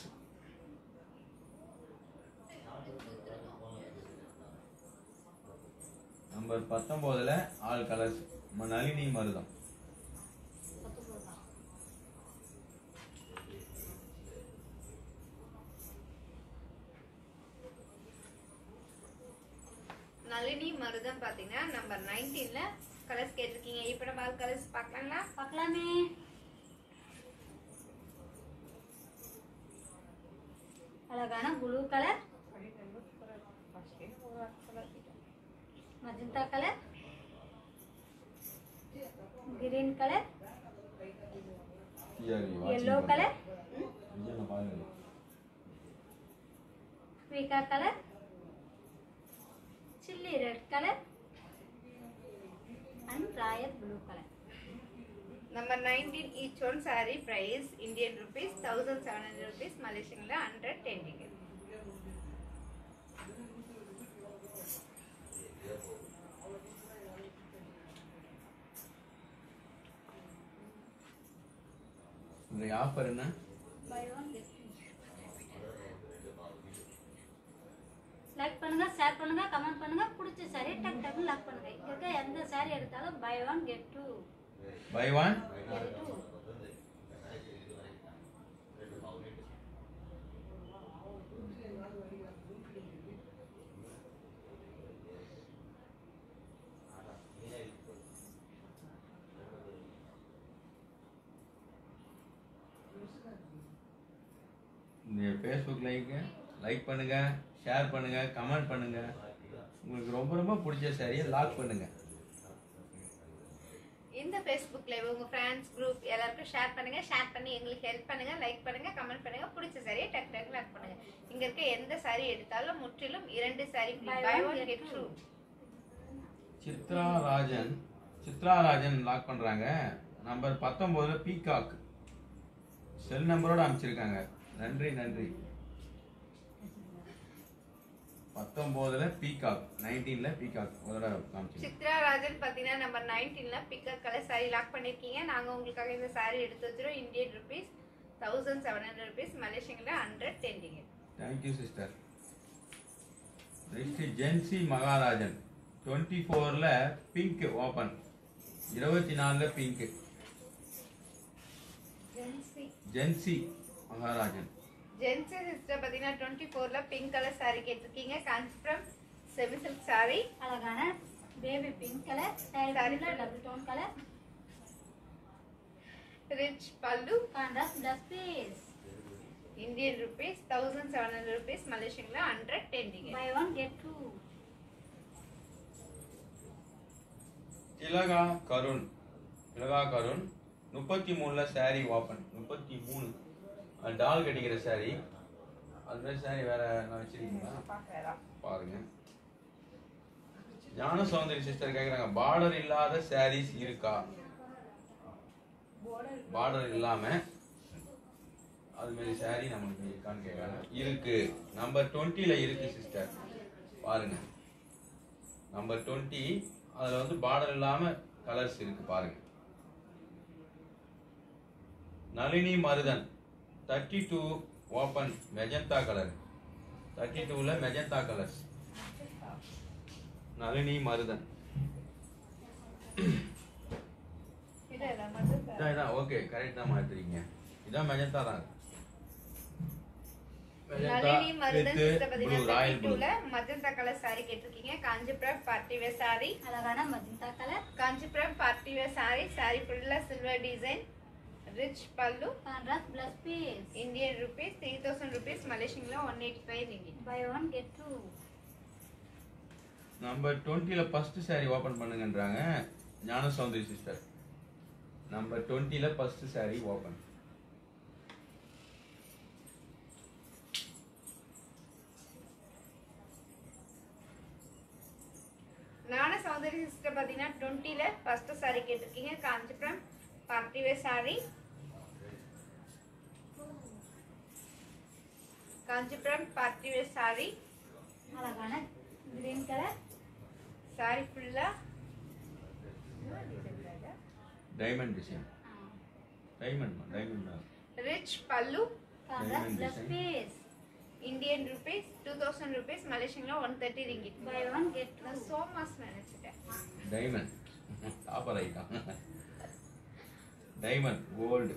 நம்பர் பத்தொன்பதுல ஆல் கலர்ஸ் நளினி மருதம் நளினி மருதம் பாத்தீங்கன்னா நம்பர் நைன்டீன்ல கலர்ஸ் கேட்டிருக்கீங்க இப்ப நம்ம கலர்ஸ் பார்க்கலாங்களா பார்க்கலாமே அழகான blue colour magenta colour green colour yellow colour peacock colour chilli red colour and royal blue colour Number 19 each one saree price Indian rupees 1700 rupees Malaysian la 110 ringgit. இந்த offer என்ன buy one get like பண்ணுங்க share பண்ணுங்க comment பண்ணுங்க பிடிச்ச sorry டக் டக்குன்னு lock பண்ணுங்க இங்க இருக்க எந்த சாரி எடுத்தாலும் buy one get two buy one get two இந்த ஃபேஸ்புக் லைக் லைக் பண்ணுங்க ஷேர் பண்ணுங்க கமெண்ட் பண்ணுங்க உங்களுக்கு ரொம்ப ரொம்ப பிடிச்ச சாரியை லாக் பண்ணுங்க இந்த ஃபேஸ்புக் லைவ் உங்க ஃப்ரெண்ட்ஸ் குரூப் எல்லாருக்கும் ஷேர் பண்ணுங்க ஷேர் பண்ணி எங்களுக்கு ஹெல்ப் பண்ணுங்க லைக் பண்ணுங்க கமெண்ட் பண்ணுங்க பிடிச்ச சாரியை டக் டக் லாக் பண்ணுங்க இங்க இருக்க எந்த சாரி எடுத்தாலும் முற்றிலும் இரண்டு saree Buy buy one, one get get two. Two Chitra Rajan Chitra Rajan lock பண்றாங்க நம்பர் பத்தொன்பதுல பீகாக் செல் நம்பரோட அனுப்பிச்சிருக்காங்க நன்றி நன்றி பத்தொன்பதுல பீகாக் நைன்டீன்ல பீகாக் ஒரு தடவை காமிச்சிருக்கேன் சித்ரா ராஜன் பாத்தீங்கன்னா நம்பர் நைன்டீன்ல பிக்கப் கலர் சாரி லாக் பண்ணிருக்கீங்க நாங்க உங்களுக்காக இந்த சாரி எடுத்து வச்சிரோம் Indian rupees thousand seven hundred rupees மலேசியன்ல hundred ten ringgit. Thank you sister next Jency Maharajan twenty ஃபோரில் பிங்க் ஓப்பன் இருபத்தி நாலில் பிங்க் ஜென்சி ஜென்சி மகாராஜன் ஜென்சி சிஸ்டர் பாத்தீங்கன்னா டுவெண்ட்டி ஃபோர்ல பிங்க் கலர் சாரி கேட்டிருக்கீங்க காஞ்சிபுரம் செமி சில்க் சாரி அழகான baby pink colour saree Saree ஃபுல்லாக double tone colour rich pallu contrast plus piece Indian rupees thousand seven hundred rupees மலேசியன்ல hundred ten buy one get two Thilaga Karun Thilaga Karun முப்பத்தி மூணுல saree open முப்பத்தி மூணு டால் கட்டிக்கிற saree அது மாதிரி saree வேற நான் வச்சிருக்கீங்களா பாருங்க ஞான சௌந்தரி சிஸ்டர் கேக்குறாங்க பார்டர் இல்லாத sarees இருக்கா பார்டர் இல்லாம அது மாதிரி saree நமக்கு இருக்கான்னு கேக்குறாங்க இருக்கு நம்பர் டுவெண்ட்டில இருக்கு சிஸ்டர் பாருங்க நம்பர் டுவெண்ட்டி அதுல வந்து பார்டர் இல்லாம கலர்ஸ் இருக்கு பாருங்க Nalini Maruthan thirty two open magenta colour thirty டூல மெஜந்தா கலர்ஸ் நளினி மருதன் இதான் இதான் ஓகே கரெக்ட் தான் மாத்துறீங்க இதான் மெஜந்தா தான் magenta Nalini Maruthan with sister blue, பாத்தீங்கன்னா ராயல் தேர்ட்டி ப்ளூ டூல மஜந்தா கலர் சாரி கேட்டிருக்கீங்க காஞ்சிபுரம் பார்ட்டி வேர் சாரி அழகான magenta colour Kanchipuram party wear saree sorry ஃபுல்லா silver design rich pallu contrast plus piece Indian rupees three thousand rupees மலேசியன்ல one eighty five ringgit buy one get two number டுவெண்ட்டில first saree open பண்ணுங்கன்றாங்க Gnana Soundari sister number டுவெண்ட்டில first saree open Gnana Soundari sister பாத்தீங்கன்னா டுவெண்ட்டில first sorry கேட்டிருக்கீங்க Kanchipuram party wear saree Kanchipuram party wear sorry அழகான green colour saree ஃபுல்லா diamond design diamond diamond rich pallu contrast Diamond blouse design. Piece Indian rupees two thousand rupees மலேசியன்ல one thirty ringgit buy one get two நான் so much நினைச்சிட்டேன் diamond topper item diamond gold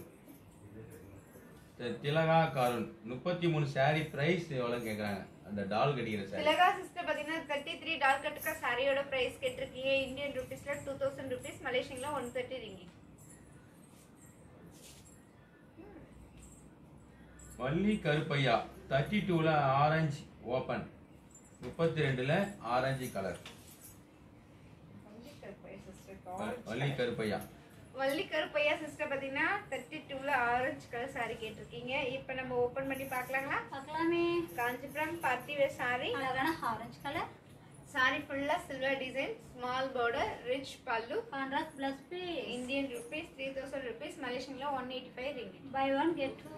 Thilaga Karan முப்பத்தி மூணு saree price எவ்வளவு கேக்குறாங்க அந்த doll கட்டிக்கிற saree Thilaga sister பாத்தீங்கன்னா தேர்ட்டி த்ரீ டால் கட்டுக்க சாரியோட பிரைஸ் கேட்டிருக்கீங்க இந்தியன் ருபீஸ்ல டூ தௌசண்ட் ருபீஸ் மலேசியன்ல one thirty ringgit Valli Karuppaiya thirty டூவில் ஆரஞ்சு ஓப்பன் முப்பத்தி ரெண்டில் orange colour Valli Karuppaiya sister Valli Karuppaiya Valli Karuppaiya sister பாத்தீங்கன்னா தேர்ட்டி டூல ஆரஞ்சு கலர் saree கேட்டிருக்கீங்க இப்போ நம்ம ஓபன் பண்ணி பார்க்கலாங்களா பார்க்கலாமே காஞ்சிபுரம் பார்ட்டி வேர் saree அழகான ஆரஞ்சு கலர் saree ஃபுல்லா silver design small border rich pallu contrast plus piece Indian rupees three thousand rupees மலேசியன்ல one eighty five ringgit buy one get two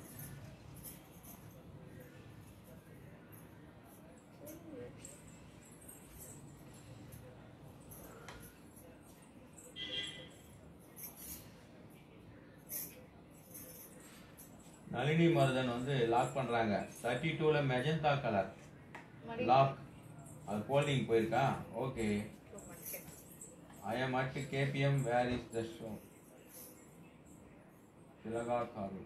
Nalini Maruthan வந்து லாக் பண்றாங்க தேர்ட்டி டூவில் மெஜந்தா கலர் லாக் அது போல்டிங் போயிருக்கா okay I am at KPM where is the show Thilaga காரு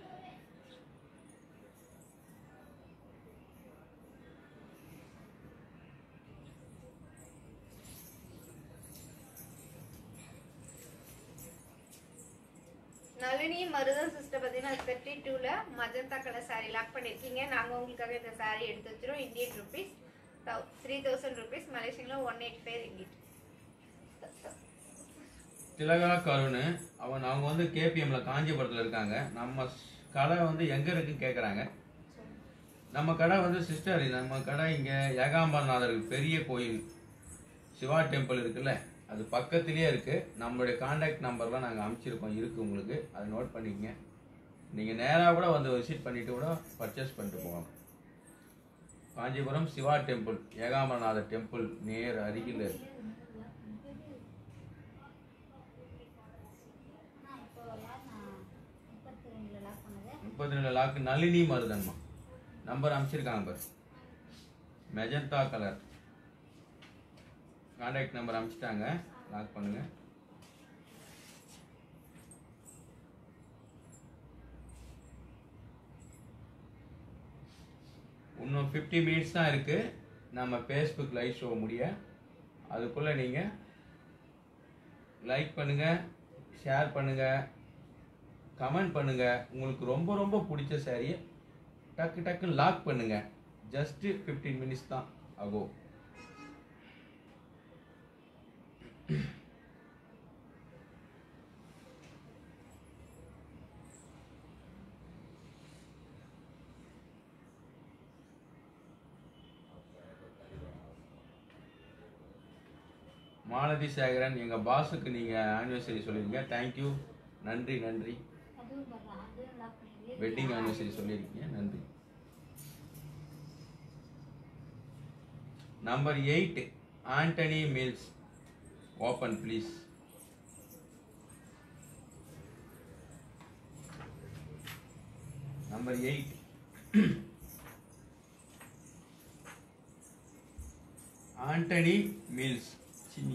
Nalini Maruthan sister பார்த்தீங்கன்னா thirty டூவில் மஜந்தா கலர் saree லாக் பண்ணியிருக்கீங்க நாங்கள் உங்களுக்காக இந்த saree எடுத்து வச்சிரும் Indian rupees three thousand rupees மலேசியனில் one eighty five ringgit Thilaga Karun அவன் அவங்க வந்து கேபிஎம்ல காஞ்சிபுரத்தில் இருக்காங்க நம்ம ஸ்- கடை வந்து எங்க இருக்குன்னு கேட்குறாங்க நம்ம கடை வந்து சிஸ்டர் நம்ம கடை இங்கே ஏகாம்பரநாதர் பெரிய கோயில் சிவா டெம்பிள் இருக்குல்ல அது பக்கத்துலேயே இருக்கு நம்மளுடைய காண்டாக்ட் நம்பர்லாம் நாங்கள் அனுப்பிச்சிருக்கோம் இருக்கு உங்களுக்கு அதை நோட் பண்ணிக்கங்க நீங்கள் நேராக கூட வந்து விசிட் பண்ணிட்டு கூட பர்ச்சேஸ் பண்ணிட்டு போகலாம் காஞ்சிபுரம் சிவா டெம்பிள் ஏகாம்பரநாதர் டெம்பிள் நேர் அருகில் இருக்கு நான் இப்போ எல்லாம் நான் முப்பத்தி ரெண்டில் லாக் பண்ணது முப்பத்தி ரெண்டு லாக்கு நளினி மருதன்மா நம்பர் அனுப்பிச்சிருக்காங்க பாரு மெஜந்தா கலர் கான்டாக்ட் நம்பர் அனுப்பிச்சிட்டாங்க லாக் பண்ணுங்க இன்னும் ஃபிஃப்டி மினிட்ஸ் தான் இருக்கு நம்ம ஃபேஸ்புக் லைவ் ஷோ முடிய அதுக்குள்ள நீங்க லைக் பண்ணுங்க ஷேர் பண்ணுங்க கமெண்ட் பண்ணுங்க உங்களுக்கு ரொம்ப ரொம்ப பிடிச்ச சாரியை டக்கு டக்கு லாக் பண்ணுங்க ஜஸ்ட் 15 மினிட்ஸ் தான் ஆகும் மாலதி சேகரன் எங்க பாஸுக்கு நீங்க ஆனிவர்சரி சொல்லிருக்கீங்க தேங்க்யூ நன்றி நன்றி அதுவும் பண்ணலாம் அதுவும் லாக் பண்ணிடுங்க வெட்டிங் ஆனிவர்சரி சொல்லியிருக்கீங்க நன்றி number eight Antony Mills open please number eight Antony Mills Chinni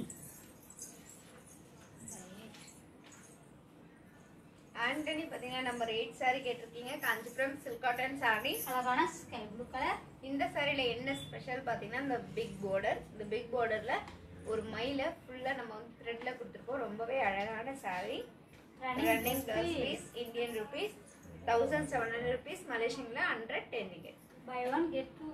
Antony பார்த்தீங்கன்னா நம்பர் எயிட் saree கேட்டிருக்கீங்க காஞ்சிபுரம் சில்க் காட்டன் saree அழகான ஸ்கை ப்ளூ கலர் இந்த சாரியில என்ன ஸ்பெஷல் பார்த்தீங்கன்னா இந்த பிக் border இந்த பிக் borderல ஒரு மயில ஃபுல்லா நம்ம வந்து த்ரெட்ல கொடுத்துருக்கோம் ரொம்பவே அழகான saree running running plus piece Indian rupees thousand seven hundred rupees மலேசியன்ல hundred ten ticket buy one get two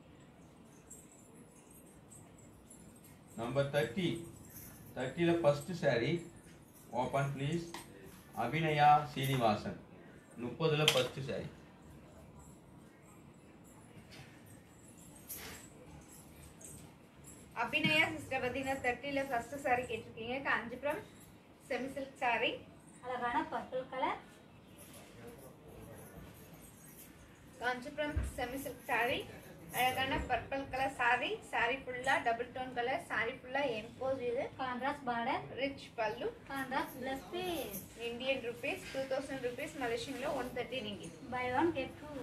number thirty தேர்ட்டியில் first saree open please Abhinaya Srinivasan முப்பதில் ஃபஸ்ட்டு saree அபிநயா சிஸ்டர் பார்த்தீங்கன்னா தேர்ட்டில ஃபர்ஸ்ட் saree கேட்டிருக்கீங்க காஞ்சிபுரம் செமி சில்க் saree அழகான purple colour Kanchipuram semi silk saree அழகான purple colour saree saree ஃபுல்லா double tone colour saree ஃபுல்லா emboss இது contrast border rich pallu contrast plus piece Indian rupees two thousand rupees மலேசியன்ல one thirty ringgit buy one get two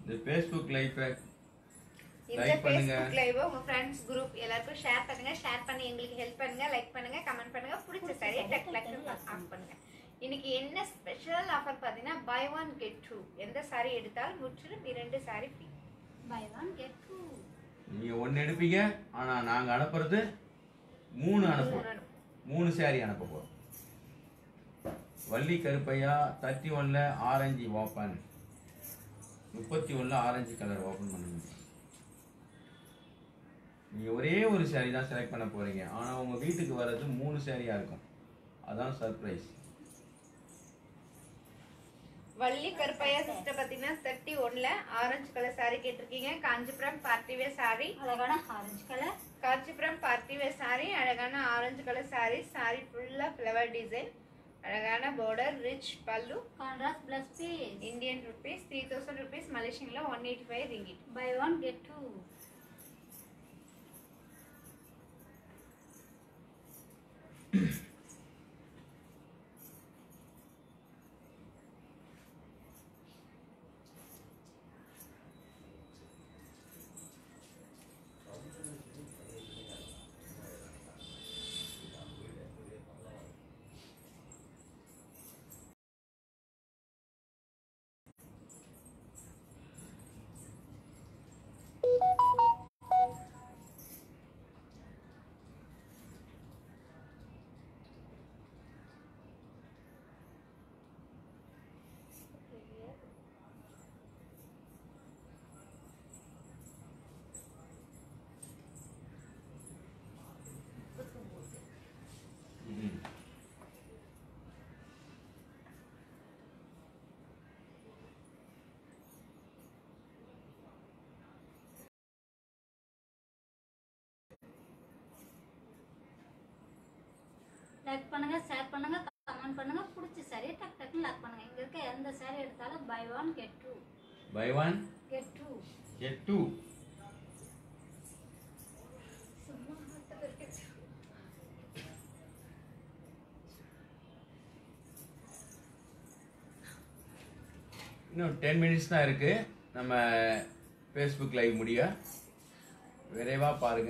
இந்த Facebook லைஃபை இந்த Like பண்ணுங்க. Facebook live உங்க friends group எல்லாருக்கும் ஷேர் பண்ணுங்க ஷேர் பண்ணி எங்களுக்கு ஹெல்ப் பண்ணுங்க லைக் பண்ணுங்க கமெண்ட் பண்ணுங்க பிடிச்ச சரியா டக் டக் ஆஃப் பண்ணுங்க இன்னைக்கு என்ன ஸ்பெஷல் ஆஃபர் பார்த்தீங்கன்னா பை ஒன் கெட் டூ எந்த சாரி எடுத்தாலும் முற்றிலும் இரண்டு sorry free buy one get two நீங்க ஒன்னு எடுப்பீங்க ஆனா நாங்க அனுப்புறது மூணு அனுப்புவோம் மூணு சேரீ அனுப்ப போறோம் வள்ளி கருப்பையா தேர்ட்டி ஒன்ல ஆரஞ்சு ஓப்பன் முப்பத்தி ஒன்ல ஆரஞ்சு கலர் ஓப்பன் பண்ணுங்க நீங்க ஒரே ஒரு saree தான் செலக்ட் பண்ண போறீங்க ஆனா உங்க வீட்டுக்கு வர்றது மூணு சேரீயா இருக்கும் அதான் சர்ப்ரைஸ் வள்ளி கருப்பையா சிஸ்டர் பார்த்தீங்கன்னா தேர்ட்டி ஒன்ல ஆரஞ்சு கலர் சாரி கேட்டிருக்கீங்க காஞ்சிபுரம் பார்ட்டி வேர் சாரி அழகான orange colour Kanchipuram party wear sorry அழகான ஆரஞ்சு கலர் சாரி சாரி ஃபுல்லா ஃப்ளவர் டிசைன் அழகான border rich pallu contrast plus piece Indian rupees three thousand rupees மலேசியன்ல one eighty five ringgit buy one get two like பண்ணுங்க share பண்ணுங்க comment பண்ணுங்க பிடிச்ச sorry டக் டக்குன்னு lock பண்ணுங்க இங்க இருக்க எந்த சாரி எடுத்தாலும் buy one get two buy one get two get two இன்னும் டென் மினிட்ஸ் தான் இருக்கு நம்ம ஃபேஸ்புக் லைவ் முடிய விரைவா பாருங்க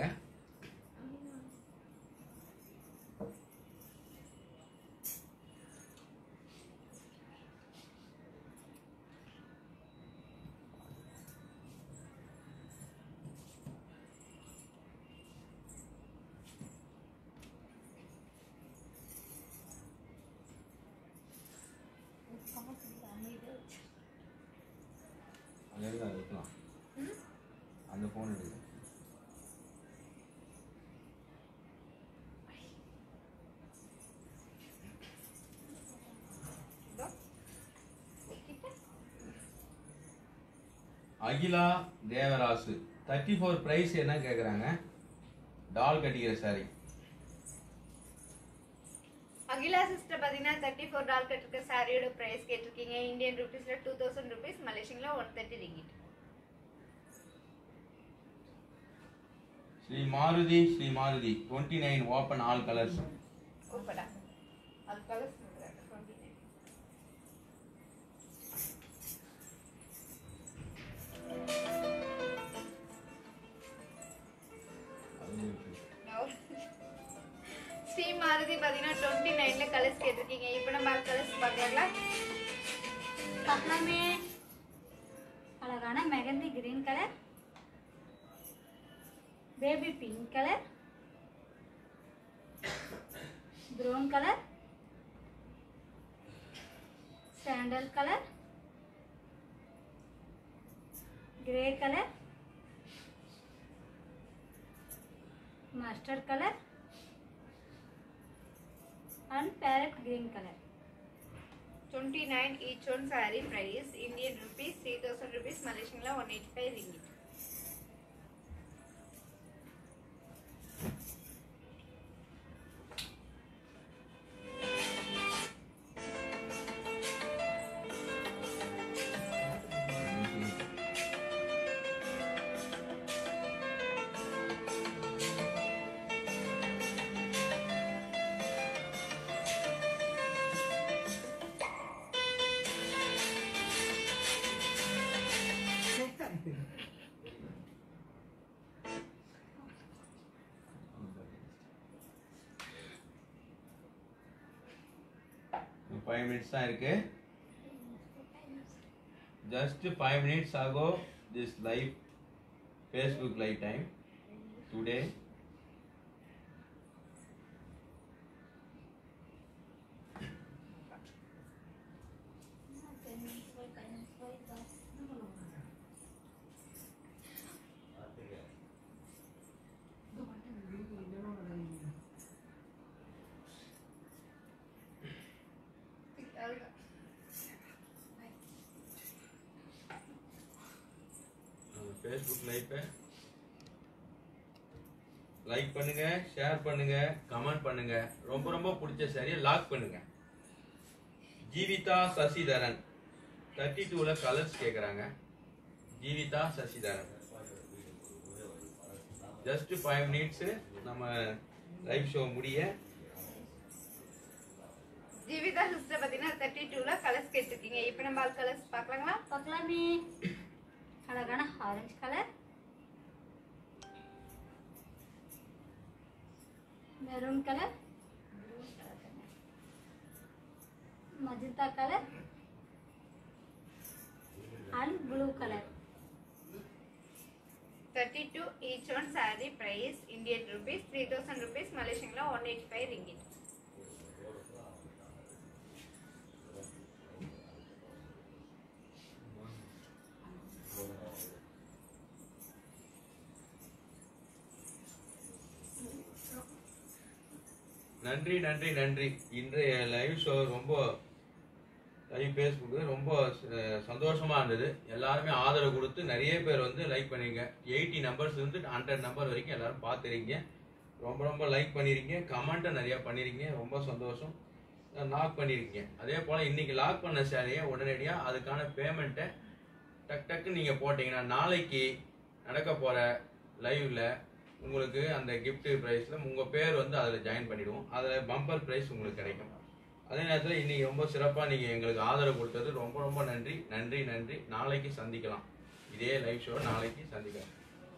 அங்கே இருக்கலாம் அந்த ஃபோன் எடுங்க Akila Devarasu thirty four price என்ன கேட்குறாங்க டால் கட்டிக்கிற சாரி அகிலா சிஸ்டர் பார்த்தீங்கன்னா தேர்ட்டி ஃபோர் டால் கட்டிருக்க சாரியோட ப்ரைஸ் கேட்டிருக்கீங்க இந்தியன் ருபீஸ்ல டூ தௌசண்ட் ருபீஸ் மலேசியன்ல one thirty ringgit Shri Maruti Sri Maruti twenty nine open all colours ஓப்படா அது colours twenty nine Shri Maruti பார்த்தீங்கன்னா டுவெண்ட்டி நைன்ல கலர்ஸ் கேட்டிருக்கீங்க இப்போ நம்ம கலர்ஸ் பார்க்கலாங்களா பார்க்கலாமே அழகான mehndi green colour baby pink colour brown colour sandal colour grey colour mustard colour and parrot green colour twenty nine each one sari price Indian rupees three thousand rupees மலேசியன்ல one eighty five ringgit five minutes தான் இருக்கு just five minutes ஆகோ this live Facebook live time today Facebook லைஃபை like பண்ணுங்க share பண்ணுங்க comment பண்ணுங்க ரொம்ப ரொம்ப பிடிச்ச சரியை லாக் பண்ணுங்க ஜீவிதா சசிதரன் தேர்ட்டி டூல கலர்ஸ் கேக்குறாங்க Jeevitha Sasidharan just five minutes நம்ம லைவ் ஷோ முடிய ஜீவிதா சிஸ்டர் பாத்தீங்கன்னா தேர்ட்டி டூல கலர்ஸ் கேட்டிருக்கீங்க இப்போ நம்ம ஆல் கலர்ஸ் பார்க்கலாங்களா பார்க்கலாமே அழகான orange colour maroon colour magenta colour and blue colour thirty two each one sorry price Indian rupees three thousand rupees மலேசியங்களா ஒன் எயிட்டி ஃபைவ் ரிங்கிட் நன்றி நன்றி நன்றி இன்றைய லைவ் ஷோ ரொம்ப லைவ் ஃபேஸ்புக்கு ரொம்ப அஹ், சந்தோஷமா இருந்தது எல்லாருமே ஆதரவு கொடுத்து நிறைய பேர் வந்து லைக் பண்ணீங்க எயிட்டி நம்பர்ஸ் இருந்து ஹண்ட்ரட் நம்பர் வரைக்கும் எல்லாரும் பார்த்துருக்கீங்க ரொம்ப ரொம்ப லைக் பண்ணிருக்கீங்க கமெண்ட்டை நிறைய பண்ணிருக்கீங்க ரொம்ப சந்தோஷம் லாக் பண்ணிருக்கீங்க அதே போல இன்னைக்கு லாக் பண்ண சேலையை உடனடியாக அதுக்கான பேமெண்ட்டை டக் டக்குன்னு நீங்கள் போட்டீங்கன்னா நாளைக்கு நடக்க போகிற லைவ்ல உங்களுக்கு அந்த gift ப்ரைஸில் உங்கள் பேர் வந்து அதில் ஜாயின் பண்ணிடுவோம் அதில் பம்பர் ப்ரைஸ் உங்களுக்கு கிடைக்கும் அதே நேரத்தில் இன்னைக்கு ரொம்ப சிறப்பாக நீங்கள் எங்களுக்கு ஆதரவு கொடுத்தது ரொம்ப ரொம்ப நன்றி நன்றி நன்றி நாளைக்கு சந்திக்கலாம் இதே லைவ் ஷோ நாளைக்கு சந்திக்கலாம்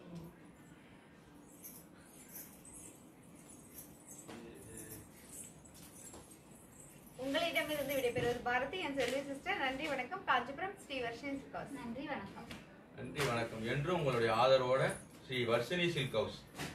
உங்களிடமிருந்து விடைபெறுவது பாரதி என் செல்வி சிஸ்டர் நன்றி வணக்கம் காஞ்சிபுரம் ஸ்ரீ வர்ஷன் சிகாஸ் நன்றி வணக்கம் நன்றி வணக்கம் என்றும் உங்களுடைய ஆதரவோட ஸ்ரீ வர்ஷினி சில்க் ஹவுஸ்